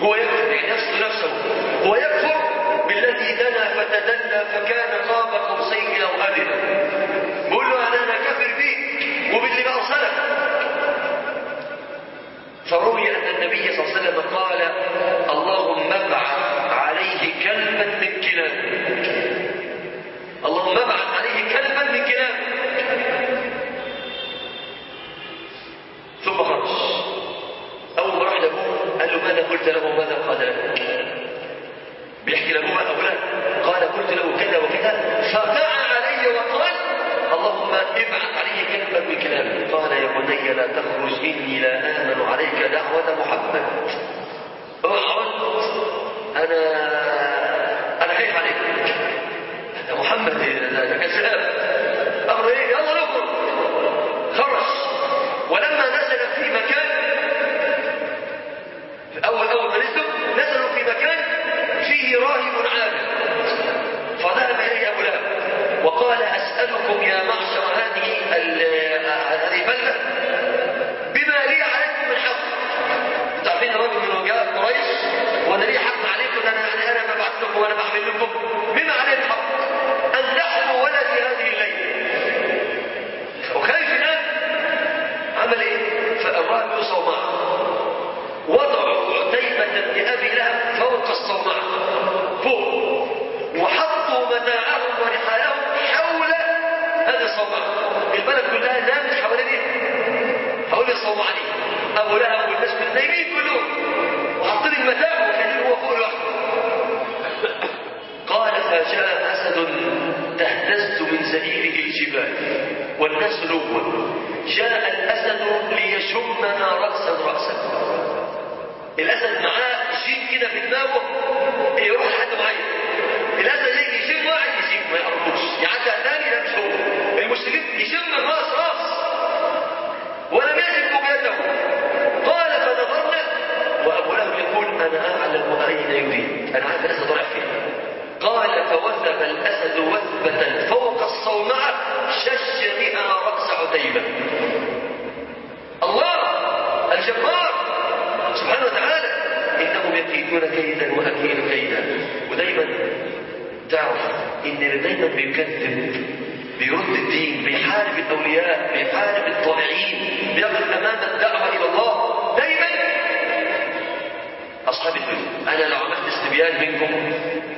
هو يكفر يعني يصل نفسه هو يكفر بالذي دنا فتدلى فكان قاب قوسين او ادنى بيقول له انا انا كافر بيك وباللي بأرسلك فروي ان النبي صلى الله عليه وسلم قال اللهم ابعث عليه كلبا من كلابك اللهم ابعث عليه كلبا من كلابك ثم خرج اول ما راح لابوه قال له ماذا قلت له وماذا قال لك بيحكي لابوه اولاد قال قلت له كذا وكذا فدعا علي وقال اللهم ابعث عليه كلبا من كلابك قال يا بني لا تخرج اني لا امن عليك دعوه محمد اقعد انا انا خايف عليك هذا محمد ده كذاب امر ايه يلا نخرج خرج ولما نزل في مكان اول اول ما نزلوا نزلوا في مكان فيه راهب عابد فذهب اليه ابو لهب وقال اسالكم يا معشر هذه هذه البلده بما لي عليكم من حق انتوا عارفين الراجل من وجاء قريش وانا لي حق عليكم انا يعني انا ببعث لكم وانا بعمل لكم بما عليه الحق ان تحموا ولدي هذه الليله وخايف الان عمل ايه فالراهب يوصى معه وضعوا عتيبة بن أبي لهب فوق الصومعة فوق وحطوا متاعهم ورحالهم حول هذه الصومعة البلد كلها نامت حوالين ايه؟ حوالين الصومعة دي أبو لهب والناس نايمين كلهم وحاطين المتاع وخليه هو فوق لوحده قال فجاء أسد تهتز من زئيره الجبال والناس نوم جاء الأسد ليشمنا رأسا رأسا الأسد معاه جين كده في دماغه يروح لحد معين الأسد يجي يشم واحد يشم ما يقربوش يعدي على الثاني لا مش هو المشركين يشم الراس راس ولم يجد بيده قال فنظرنا وأبو لهب يقول أنا أعلم أين يريد أنا عارف الأسد رايح فين قال فوثب الأسد وثبة فوق الصومعة شش بها رأس عتيبة الله الجبار سبحانه وتعالى إنهم يكيدون كيدا وأكيد كيدا ودايما تعرف إن اللي دايما بيكذب بيرد الدين بيحارب الأولياء بيحارب الطالعين بيقف أمام الدعوة إلى الله دايما أصحاب الدنيا أنا لو عملت استبيان منكم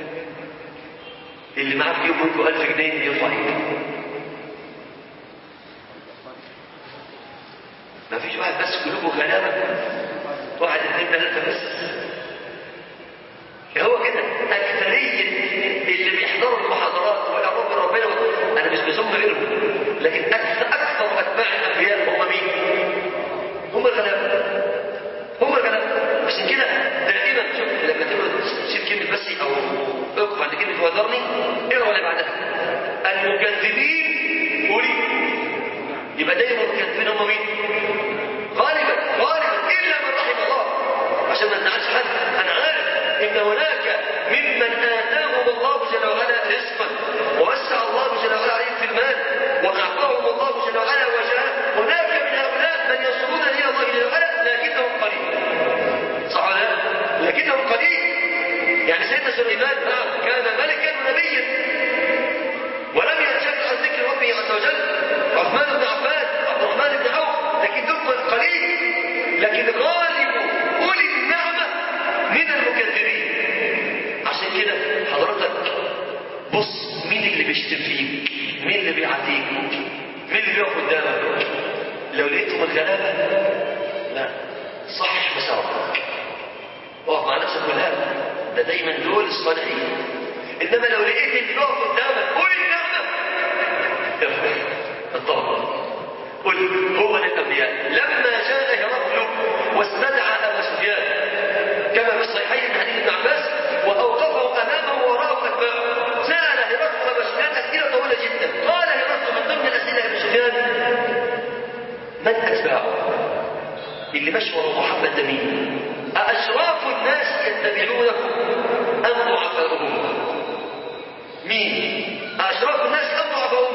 اللي معاه في يوم منكم 1000 جنيه يرفع ايده ما فيش واحد بس قلوبه غلابة واحد اثنين ثلاثة بس هو كده أكثرية اللي بيحضروا المحاضرات ويقربوا من ربنا أنا مش بسم غيرهم لكن أكثر, أكثر أتباع الأنبياء هم مين؟ هم الغلابة هم الغلابة عشان كده دائما شوف لما تبقى تشيل كلمة بس أو اقف عند كلمة وذرني اقرا اللي بعدها المكذبين أولي يبقى دايما المكذبين هم مين؟ غالبا غالبا إلا من رحم الله عشان ما نزعلش حد أنا عارف إن هناك ممن آتاهم الله جل وعلا رزقا ووسع الله جل وعلا عليهم في المال وأعطاهم الله جل وعلا وجاء هناك من هؤلاء من يصلون إلى الله جل وعلا لكنهم قليل صح ولا لا؟ لكنهم قليل يعني سيدنا سليمان نعم كان ملكا ونبيا ولم ينشغل عن ذكر ربه عز وجل عثمان بن عفان عبد الرحمن بن عوف لكن دول قليل لكن غالب اولي النعمه من المكذبين عشان كده حضرتك بص مين اللي بيشتم فيك مين اللي بيعاديك مين اللي بيقف قدامك لو لقيتهم الغلابه لا صح مسارك اقف مع نفسك ولا ده دايما دول الصالحين انما لو لقيت اللي بيقف قدامك قول النعمه الطلب قل هو للانبياء لما جاء هرقل واستدعى ابا سفيان كما في الصحيحين من حديث ابن عباس واوقفه امامه وراءه اتباعه سال هرقل ابا سفيان اسئله طويله جدا قال هرقل من ضمن الاسئله ابن سفيان من اتباعه اللي مشى ورا محمد ده مين أأشراف الناس يتبعونه أم ضعفاؤهم مين أشراف الناس أم ضعفاؤهم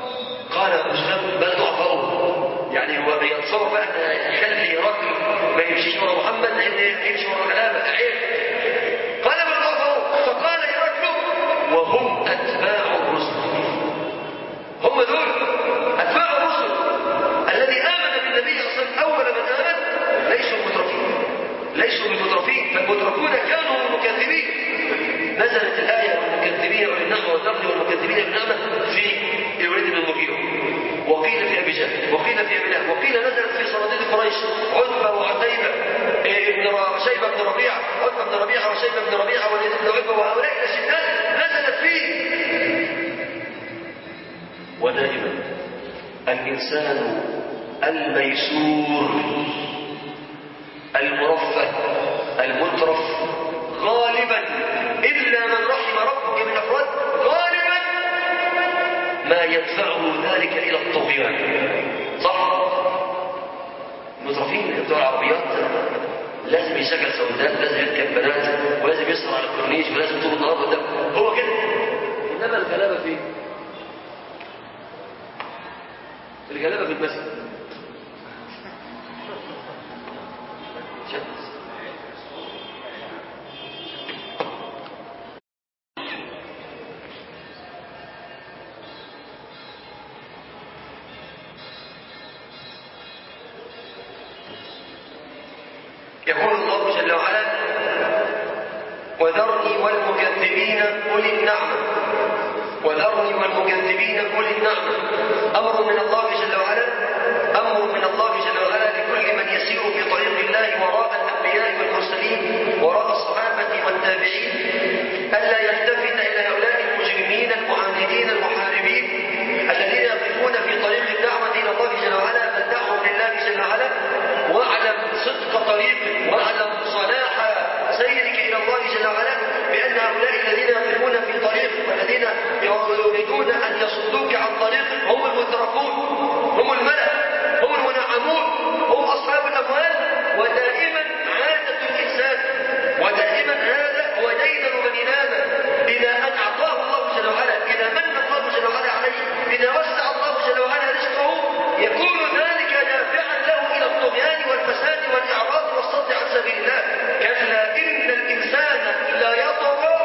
قال مسلم بل ضعفاؤهم يعني هو بيتصور بقى ان يخلي رجل ما محمد لان يمشي ورا الغلابه عيب قال من ضعفه فقال هرقل وهم اتباع الرسل هم دول اتباع الرسل الذي امن بالنبي صلى الله عليه وسلم اول من امن ليسوا مترفين ليسوا بمترفين فالمترفون كانوا مكذبين نزلت الايه والمكذبين بالنعمه والنقل والمكذبين بالنعمه في الوليد بن المغيره وقيل في ابي جهل وقيل في ابي لهب وقيل نزلت في صناديد قريش عتبه وعتيبه ابن وشيبه بن ربيعه عتبه بن ربيعه وشيبه بن ربيعه وليد بن عتبه وهؤلاء الاشداد نزلت فيه ودائما الانسان الميسور المرفه المترف غالبا الا من رحم ربك من افراد غالبا ما يدفعه ذلك الى الطغيان صح المترفين بتوع العربيات لازم يشغل سودات لازم يركب بنات ولازم يسهر على الكورنيش ولازم طول النهار قدام هو كده انما الغلابه فين الغلابه في المسجد شمس يقول الله جل وعلا وذرني والمكذبين أولي النعمة وذرني والمكذبين أولي النعمة أمر من الله جل وعلا أمر من الله جل وعلا لكل من يسير في طريق الله وراء الأنبياء والمرسلين وراء الصحابة والتابعين ألا يلتفت إلى هؤلاء المجرمين المعاندين المحاربين الذين يقفون في طريق الدعوة إلى الله جل وعلا فالدعوة لله جل وعلا واعلم صدق طريقك واعلم صلاح سيرك الى الله جل وعلا بان هؤلاء الذين يقفون في طريقك والذين يريدون ان يصدوك عن طريقك هم المترفون هم الملا هم المنعمون هم اصحاب الاموال ودائما عاده الانسان ودائما هذا هو ديدن بني ادم اذا ان اعطاه الله جل وعلا اذا من الله جل وعلا عليه اذا وسع الله جل وعلا رزقه يكون ذلك دافعا له الى الطغيان والفساد والاعراض والصد عن سبيل الله كلا ان الانسان لا يطغى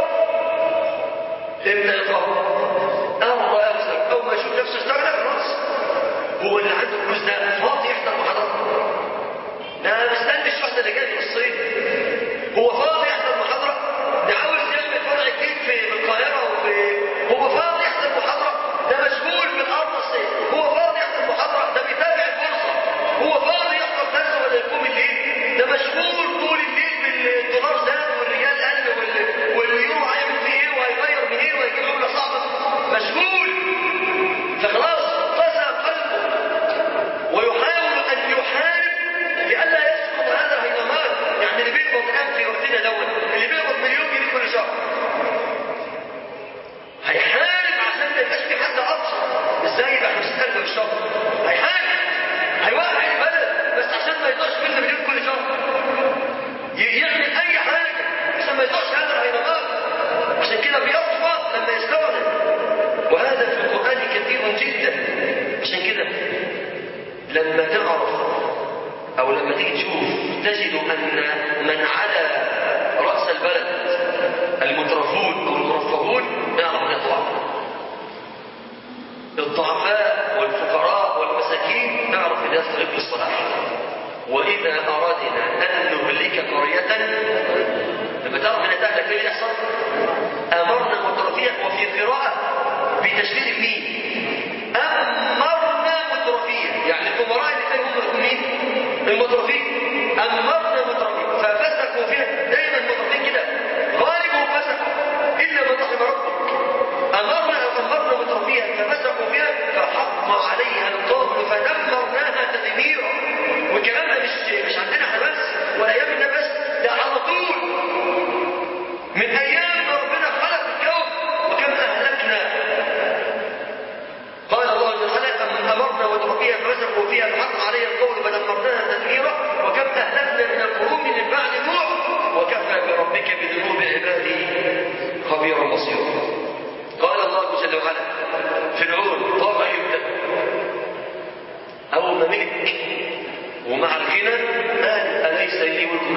امتى يطغى ارضى اكثر او ما يشوف نفسه استغنى خلاص هو اللي عنده فلوس ده فاضي يحضر محاضره ده مستني الشحنه اللي جاي من الصين هو فاضي يحضر محاضره ده عاوز يعمل فرع جديد في القاهره وفي هو فاضي يحضر محاضره ده مشغول بالارض الصين هو فاضي يحضر محاضره ده بيتابع البورصه هو فاضي يحضر درس ولا يقوم الليل ده مشغول طول الليل بالدولار زاد والريال قل وال- واليورو هيعمل فيه ايه وهيغير من ايه وهيجيب عمله صعبه مشغول فخلاص قسى قلبه ويحاول ان يحارب لئلا يسقط هذا الهيلمان يعني اللي بيقبض الان في وقتنا دوت اللي بيقبض مليون جنيه كل شهر هيحارب عشان ما يبقاش في حد ابصر ازاي يبقى 50000 في الشهر هيحارب هيوقع البلد بس عشان ما يطلعش منه مليون كل شهر ي- يعمل اي حاجه عشان ما يطلعش هذا الهيلمان عشان كده بيطفى لما يستغرب وهذا في القران كثير جدا عشان كده لما تعرف او لما تيجي تشوف تجد ان من على راس البلد المترفون او المرفهون نعرف ان ضعف الضعفاء والفقراء والمساكين نعرف ان في طريق الصلاح واذا اردنا ان نهلك قريه لما تعرف ان تهلك ايه اللي يحصل امرنا مترفيا وفي قراءه بتشديد الميم امرنا مترفيا يعني الامراء اللي كانوا هم مين المترفين امرنا مترفين ففسقوا فيها دايما المترفين كده غالبهم فسقوا الا من رحم ربك امرنا او امرنا مترفيا ففسقوا فيها فحق عليها القول فدمرناها تدميرا والكلام ده مش مش عندنا احنا بس ولا ايامنا بس ده على طول من ايام ما ربنا خلق الكون وكم اهلكنا قال الله جل وعلا امرنا وتركيها ففسقوا فيها فحق عليها القول فدمرناها تدميرا وكم اهلكنا من القرون من بعد نوح وكفى بربك بذنوب عباده خبيرا بصيرا قال الله جل وعلا فرعون طاغى يبدا اول ما ملك ومع الغنى قال اليس لي ملك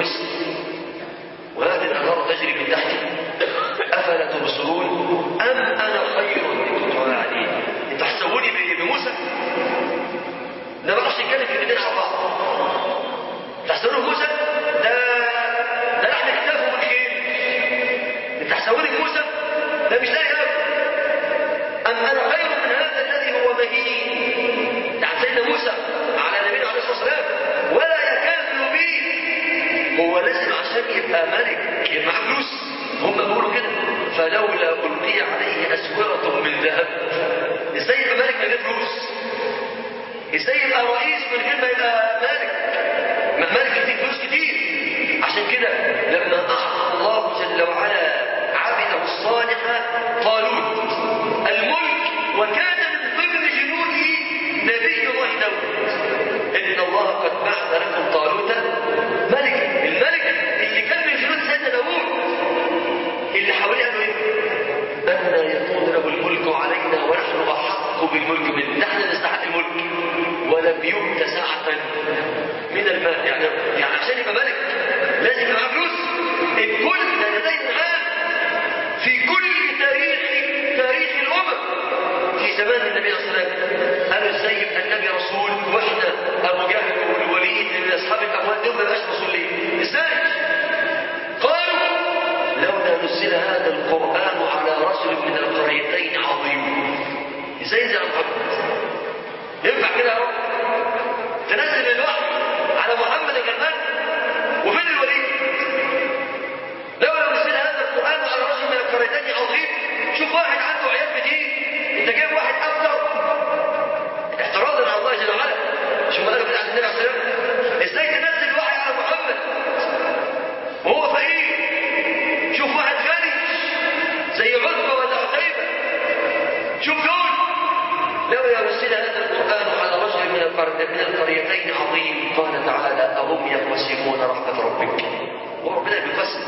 مصر وهذه الأنهار تجري من تحتي أفلا تبصرون أم أنا خير انتوا يعني انتوا حسبوني بموسى ده ما اعرفش يتكلم كلمتين على بعض تحسبونه موسى ده ده لحم كتافه من خير انت تحسبوني بموسى ده مش لاقي أم أنا خير من هذا الذي هو مهين يعني سيدنا موسى على نبينا عليه الصلاة والسلام ولا يكاد يبين هو لازم عشان يبقى ملك يبقى معاه فلوس هم بيقولوا كده فلولا ألقي عليه أسورة من ذهب ازاي يبقى ملك من غير فلوس ازاي يبقى رئيس من غير ما يبقى مالك مالك كتير فلوس كتير عشان كده لما أعطى الله جل وعلا عبده الصالح طالوت الملك وكان من ضمن جنوده نبي الله داود إن الله قد بعث لكم طالوت ملك الملك اللي كان من جنود سيدنا داود اللي حواليه قالوا ايه؟ أن يكون له الملك علينا ونحن أحق بالملك منه نحن نستحق الملك ولم يؤت سعة من المال يعني يعني عشان يبقى ملك لازم يبقى معاه فلوس الكل ده لديه الآن في كل تاريخ تاريخ الأمم في زمان النبي صلى الله عليه وسلم قالوا ازاي يبقى النبي رسول واحنا ابو جهل والوليد من اصحاب الاموال دول ما يبقاش رسول ليه؟ ازاي؟ قالوا لولا نزل هذا القران على رجل من القريتين عظيم ازاي ينزل على محمد؟ ينفع كده يا رب؟ تنزل الوحي على محمد الغلبان وفين الوليد؟ لولا نزل هذا القران على رجل من القريتين عظيم شوف واحد عنده عيال كتير انت جايب واحد افضل اعتراضا على الله جل وعلا شوف قالوا كده عن النبي عليه الصلاه والسلام ازاي تنزل وحي على محمد وهو فقير شوف واحد غني زي عتبه ولا عتيبه شوف دول لولا نزل هذا القران على رجل من القريتين من القريتين عظيم قال تعالى اهم يقسمون رحمه ربك وربنا بيقسم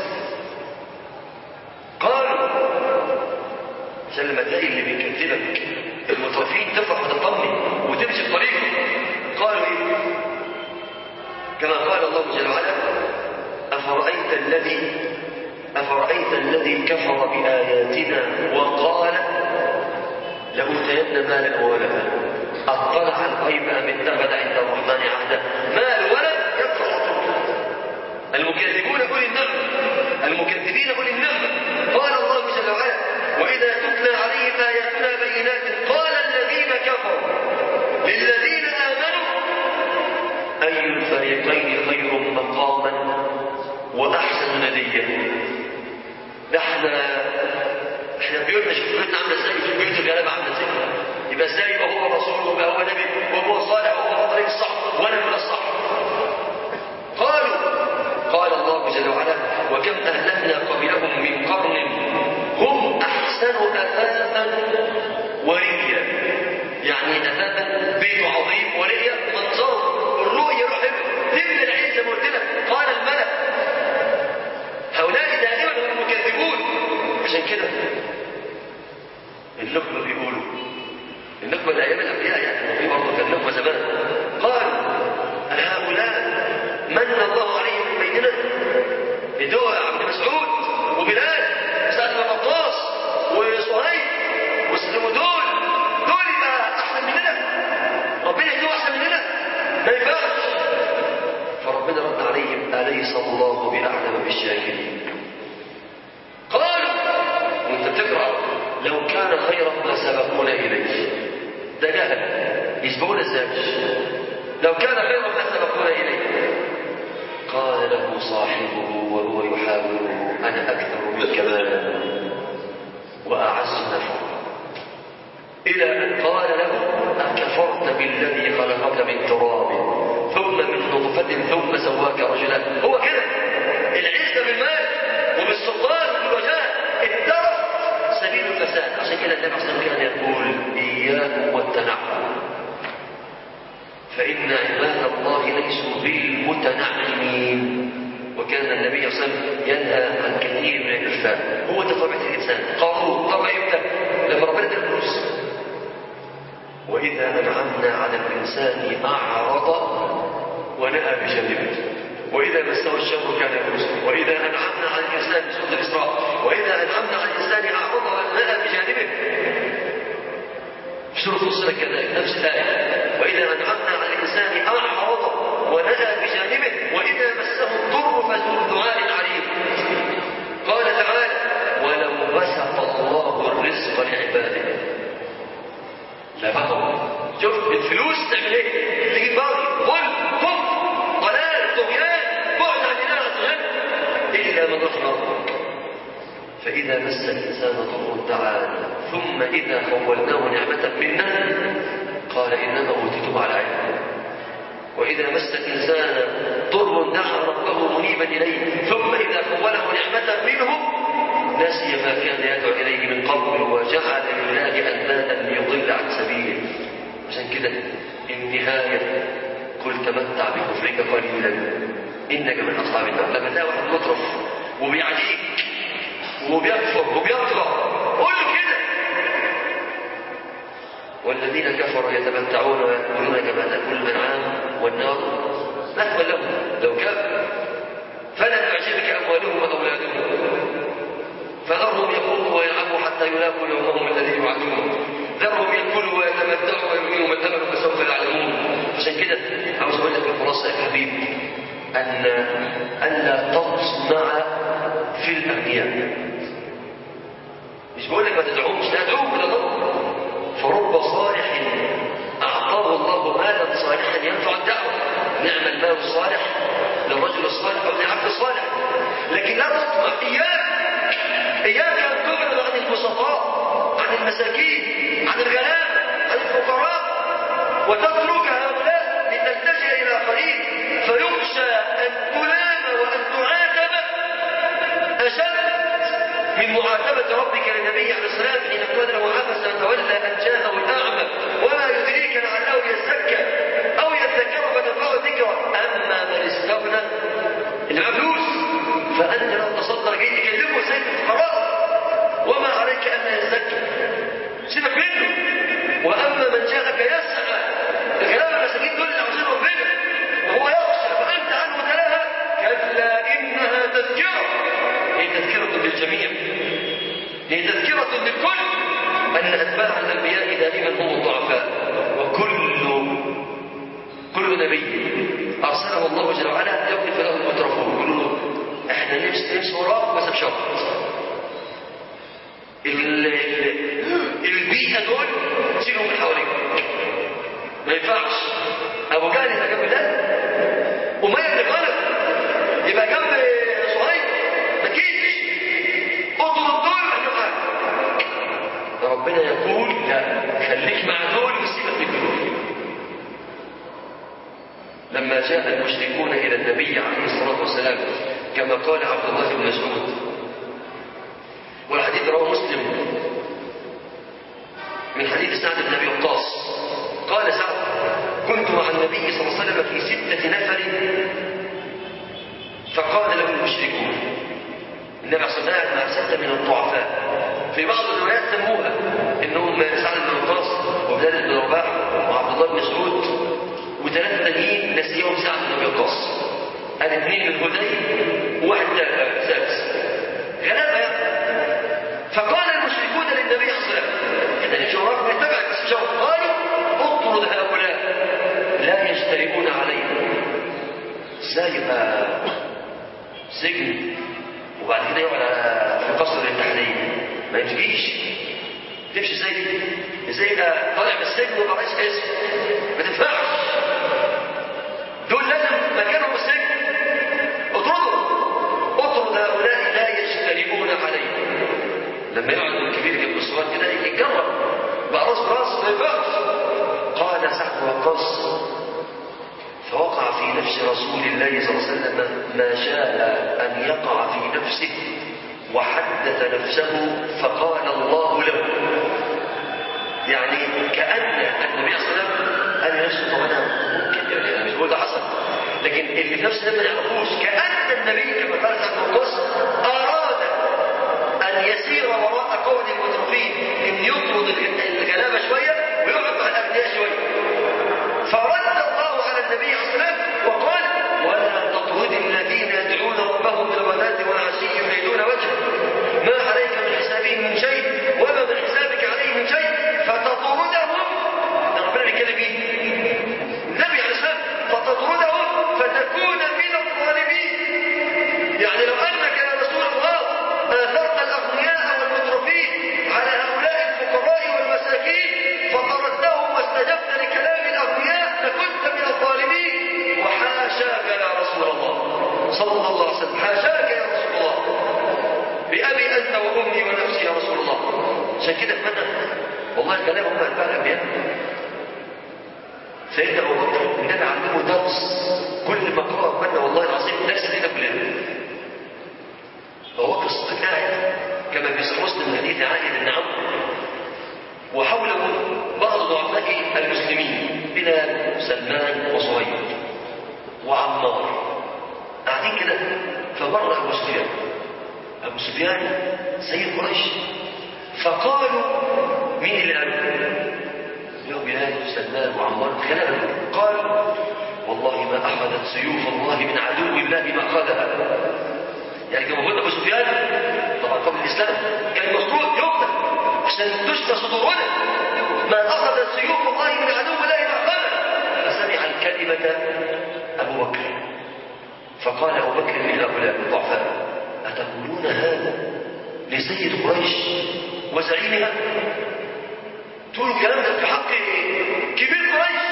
قالوا عشان لما تلاقي اللي بيكذبك المترفين تفرح وتطمن وتمشي في طريقه قالوا ايه كما قال الله جل وعلا افرايت الذي افرايت الذي كفر باياتنا وقال لاوتين مالا وولدا اطلع الغيب ام اتخذ عند الرحمن عهدا مال ولد يكفر المكذبون اولي النعمه المكذبين اولي النعمه قال الله جل وعلا واذا تتلى عليهم اياتنا بينات قال الذين كفروا للذين امنوا اي الفريقين خير مقاما واحسن نديا ده احنا احنا بيوتنا شوف بيوتنا عامله ازاي شوف بيوت الغلابه عامله ازاي يبقى ازاي يبقى هو رسول ويبقى هو نبي وهو صالح وهو في الطريق الصح وانا من الصح قالوا قال الله جل وعلا وكم أهلكنا قبلهم من قرن هم أحسن أثاثا ورئيا يعني أثاثا بيت عظيم ورئيا منظره الرؤية روح تملى العين زي ما قلت لك قال الملك هؤلاء دائما هم المكذبون عشان كده النخبة بيقولوا النخبة ده أيام الأنبياء يعني في برضه كان نخبة زمان قالوا هؤلاء من الله عليهم من بيننا بدوى عبد مسعود وبلال سعد بن وقاص وصهيب ودول دول يبقى احسن مننا ربنا يهديه احسن مننا ما ينفعش فربنا رد عليهم اليس الله باعلم بالشاكرين قالوا وانت بتقرا لو كان خيرا ما سبقونا اليه ده جهل يسبقونا ازاي لو كان خيرا ما سبقونا اليه قال له صاحبه وهو يحاوره انا اكثر منك مالا واعز نفرا الى ان قال له اكفرت بالذي خلقك من تراب ثم من نطفه ثم سواك رجلا هو كده العزه بالمال وبالسلطان وبالوجاه الترف سبيل الفساد عشان كده النبي صلى الله عليه وسلم كان يقول اياكم والتنعم فإن عباد الله ليسوا بالمتنعمين وكان النبي صلى الله عليه وسلم ينهى عن كثير من الإرفاق هو ده طبيعة الإنسان قارون طبعا يبدأ لما ربنا ادى الفلوس وإذا أنعمنا على الإنسان أعرض ونأى بجانبه وإذا مسه الشر كان يئوسا وإذا أنعمنا على الإنسان في سورة الإسراء وإذا أنعمنا على الإنسان أعرض ونأى بجانبه في سورة فصلت كذلك نفس الآية وإذا أنعمنا على الإنسان أعرض ونأى بجانبه وإذا مسه الضر فذو دعاء عليم قال تعالى ولو بسط الله الرزق لعباده لبغوا شوف الفلوس تعمل ايه؟ تجيب باغي ظلم كفر ضلال طغيان بعد عن الله عز وجل الا من رحم ربك فاذا مس الانسان ضر دعانا ثم اذا خولناه نعمه منا قال انما اوتيته على علم واذا مس الانسان ضر دعا ربه منيبا اليه ثم اذا خوله نعمه منه نسي ما كان يدعو إليه من قبل وجعل لله أندادا ليضل عن سبيله عشان كده النهاية قل تمتع بكفرك قليلا إنك من أصحاب النار لما تلاقي واحد مطرف وبيعديك وبيكفر وبيطغى قول له كده والذين كفروا يتمتعون ويأكلون كما تأكل الأنعام والنار مثوى لهم لو كان فلا تعجبك أموالهم وأولادهم فذرهم يخوضوا ويلعبوا حتى يلاقوا يومهم الذي يوعدون ذرهم ياكلوا ويتمتعوا ويلقيهم الثمن فسوف يعلمون عشان كده عاوز اقول لك الخلاصه يا حبيبي ان الا تطمع في الاغنياء مش بقول لك ما تدعوش لا ادعوهم الى الله فرب صالح اعطاه الله مالا صالحا ينفع الدعوه نعم المال الصالح للرجل الصالح او للعبد الصالح لكن لا تطمع اياك إياك أن تعرض عن البسطاء عن المساكين عن الغلابة عن الفقراء وتترك هؤلاء لتلتجئ إلى قريب فيخشى أن تلام وأن تعاتب أشد من معاتبة ربك للنبي عليه السلام حين قال له عبس وتولى أن جاءه الأعمى وما يدريك لعله يزكى أو يذكر فتنفعه الذكرى أما من استغنى العبوس فأنت لو تصدر جيد تكلمه سيد الفقراء وما عليك أن يزكي سيبك منه وأما من جاءك يسعى الكلام المساكين دول اللي عاوزين ربنا وهو يخشى فأنت عنه تلاها كلا إنها تذكرة هي تذكرة للجميع هي تذكرة للكل أن أتباع الأنبياء دائما هم الضعفاء وكل كل نبي أرسله الله جل وعلا يوقف له المترفون يقول له احنا نمشي نمشي وراك بس بشرط البيئة دول تشيلهم من حواليك ما ينفعش أبو جهل يبقى جنب ده أمية بن خالد يبقى جنب صهيب ما تجيش اطلب دول احنا ربنا يقول لا خليك مع دول وسيبك من دول لما جاء المشركون إلى النبي عليه الصلاة والسلام كما قال عبد الله بن مسعود والحديث رواه مسلم من حديث سعد بن أبي وقاص قال سعد كنت مع النبي صلى الله عليه وسلم في ستة نفر فقال له المشركون النبي صلى الله عليه وسلم مع ستة من الضعفاء في بعض الروايات سموها انهم سعد بن وقاص وبلال بن رباح وعبد الله بن مسعود وثلاثة تانيين نسيهم سعد بن ابي وقاص قال اثنين من هذيل وواحد سادس غلابه يعني فقال المشركون للنبي صلى الله عليه وسلم احنا نمشي وراك ونتبعك بس مش قالوا اطرد هؤلاء لا يجترئون علينا ازاي يبقى سجن وبعد كده يقعد في قصر للتحريم ما يمشيش تمشي ازاي دي؟ ازاي يبقى طالع من السجن ويبقى رئيس اسم ما تنفعش دول لازم مكانهم السجن اطردوا اطرد هؤلاء لا يجترئون علينا لما يقعد الكبير جنب الصغير كده يتجرب بقى راس براس ما ينفعش قال سعد وقاص فوقع في نفس رسول الله صلى الله عليه وسلم ما شاء أن يقع في نفسه وحدث نفسه فقال الله له يعني كأن النبي صلى الله عليه وسلم قال نفسه طب أنا ممكن يعني أنا مش بقول ده حصل لكن اللي في نفس ما يعرفوش كأن النبي كما قال سعد وقاص أراد أن يسير وراء قول المترفين إن يطرد الغلابة شوية ويقعد مع الأغنياء شوية فرد الله على النبي عليه الصلاة والسلام وقال ولا تطرد صلى الله عليه وسلم حاشاك يا رسول الله بأبي أنت وأمي ونفسي يا رسول الله عشان كده اتمنى والله كلامهم ما أتباع الأنبياء سيدنا أبو بكر النبي علمه درس كل ما قرأ اتمنى والله العظيم درس لنا كلنا أبو بكر الصديق قاعد كما في صحيح مسلم من حديث عائد بن عمرو وحوله بعض ضعفاء المسلمين بلال وسلمان وصهيب وعمار قاعدين كده فمر ابو سفيان ابو سفيان سيد قريش فقالوا مين اللي قالوا؟ يا بلال وسلمان وعمار كلام قالوا والله ما اخذت سيوف الله من عدو الله ما اخذها يعني كما قلت ابو سفيان طبعا قبل الاسلام كان المفروض يقتل عشان تشفى صدورنا ما اخذت سيوف الله من عدو الله ما اخذها فسمع الكلمه ابو بكر فقال ابو بكر لهؤلاء الضعفاء اتقولون هذا لسيد قريش وزعيمها تقولوا الكلام ده في حق كبير قريش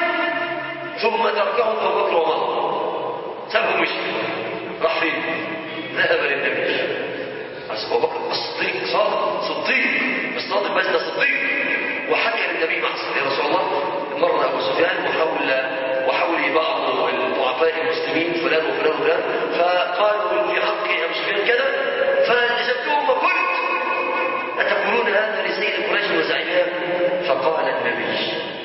ثم تركهم ابو بكر ومضى سابهم مشي راح فين ذهب للنبي أبو بكر الصديق صادق صديق مش صادق بس ده صديق وحكى للنبي مع يا رسول الله مر ابو سفيان وحول وحول بعض الضعفاء المسلمين فلان وفلان وفلان فقالوا في حق ابو سفيان كذا فجذبتهم وقلت اتقولون هذا لسيد قريش وزعيمها فقال النبي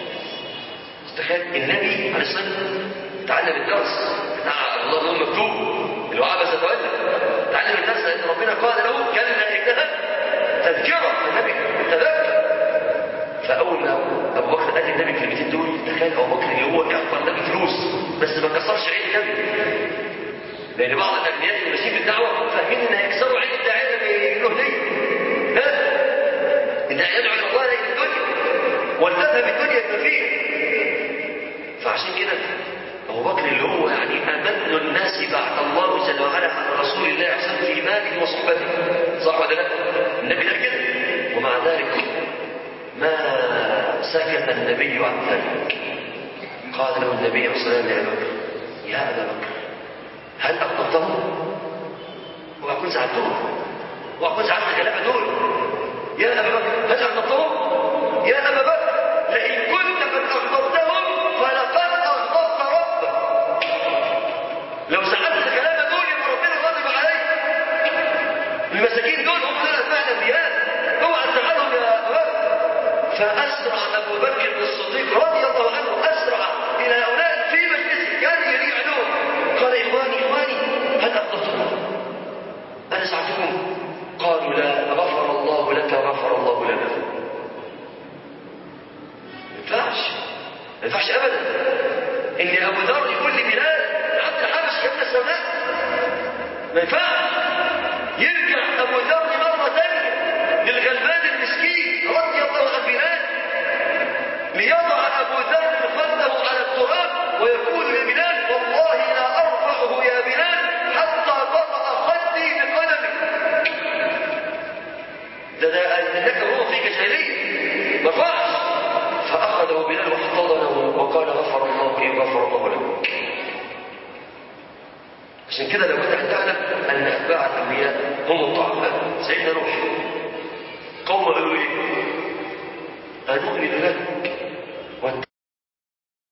تخيل النبي عليه الصلاه والسلام تعلم الدرس بتاع الله له مكتوب اللي هو عبس يتولى تعلم الدرس لان ربنا قال له كلا انها تذكره النبي تذكر فاول ما ابو بكر قال للنبي الكلمتين دول تخيل ابو بكر اللي هو كفر النبي فلوس بس ما كسرش عين النبي لان بعض الاغنياء اللي ماشيين في الدعوه فاهمين ان هيكسروا عين الداعيه اللي له ليه ها الداعيه يدعو الى الله ليل الدنيا ولتذهب الدنيا بما فيها فعشان كده أبو بكر اللي هو يعني أمن الناس بعد الله جل وعلا على رسول الله أحسن في ماله وصحبته صح ولا لا؟ النبي قال كده ومع ذلك ما سكت النبي عن ذلك قال له النبي صلى الله عليه وسلم يا أبا بكر هل أغضبتهم؟ وأكون زعلتهم وأكون زعلت الكلام دول يا أبا بكر هل أغضبتهم؟ يا أبا بكر لئن كنت قد أغضبتهم فلقد أغضبت ربك لو سألت الكلام دول يبقى ربنا غضب عليك المساكين دول هم دول أتباع الأنبياء اوعى تزعلهم يا أبا بكر فأسرع أبو بكر الصديق رضي الله عنه أسرع إلى هؤلاء في مجلسه كان يليق عليهم قال إخواني إخواني هل أغضبتكم؟ أنا ساعدتكم قالوا لا غفر الله لك غفر الله لنا ينفعش ما ينفعش ابدا ان ابو ذر يقول لبلال عبد الحبش يا ابن السوداء ما ينفعش يرجع ابو ذر مره ثانيه للغلبان المسكين رضي الله عن بلال ليضع ابو ذر خده على التراب ويقول لبلال والله لا ارفعه يا بلال حتى تطأ خدي بقدمي ده ده انك هو فيك جاهليه ما ينفعش فأخذه بلال واحتضنه وقال غفر الله لي غفر الله لك عشان كده لو انت تعلم ان اتباع الانبياء هم الضعفاء سيدنا نوح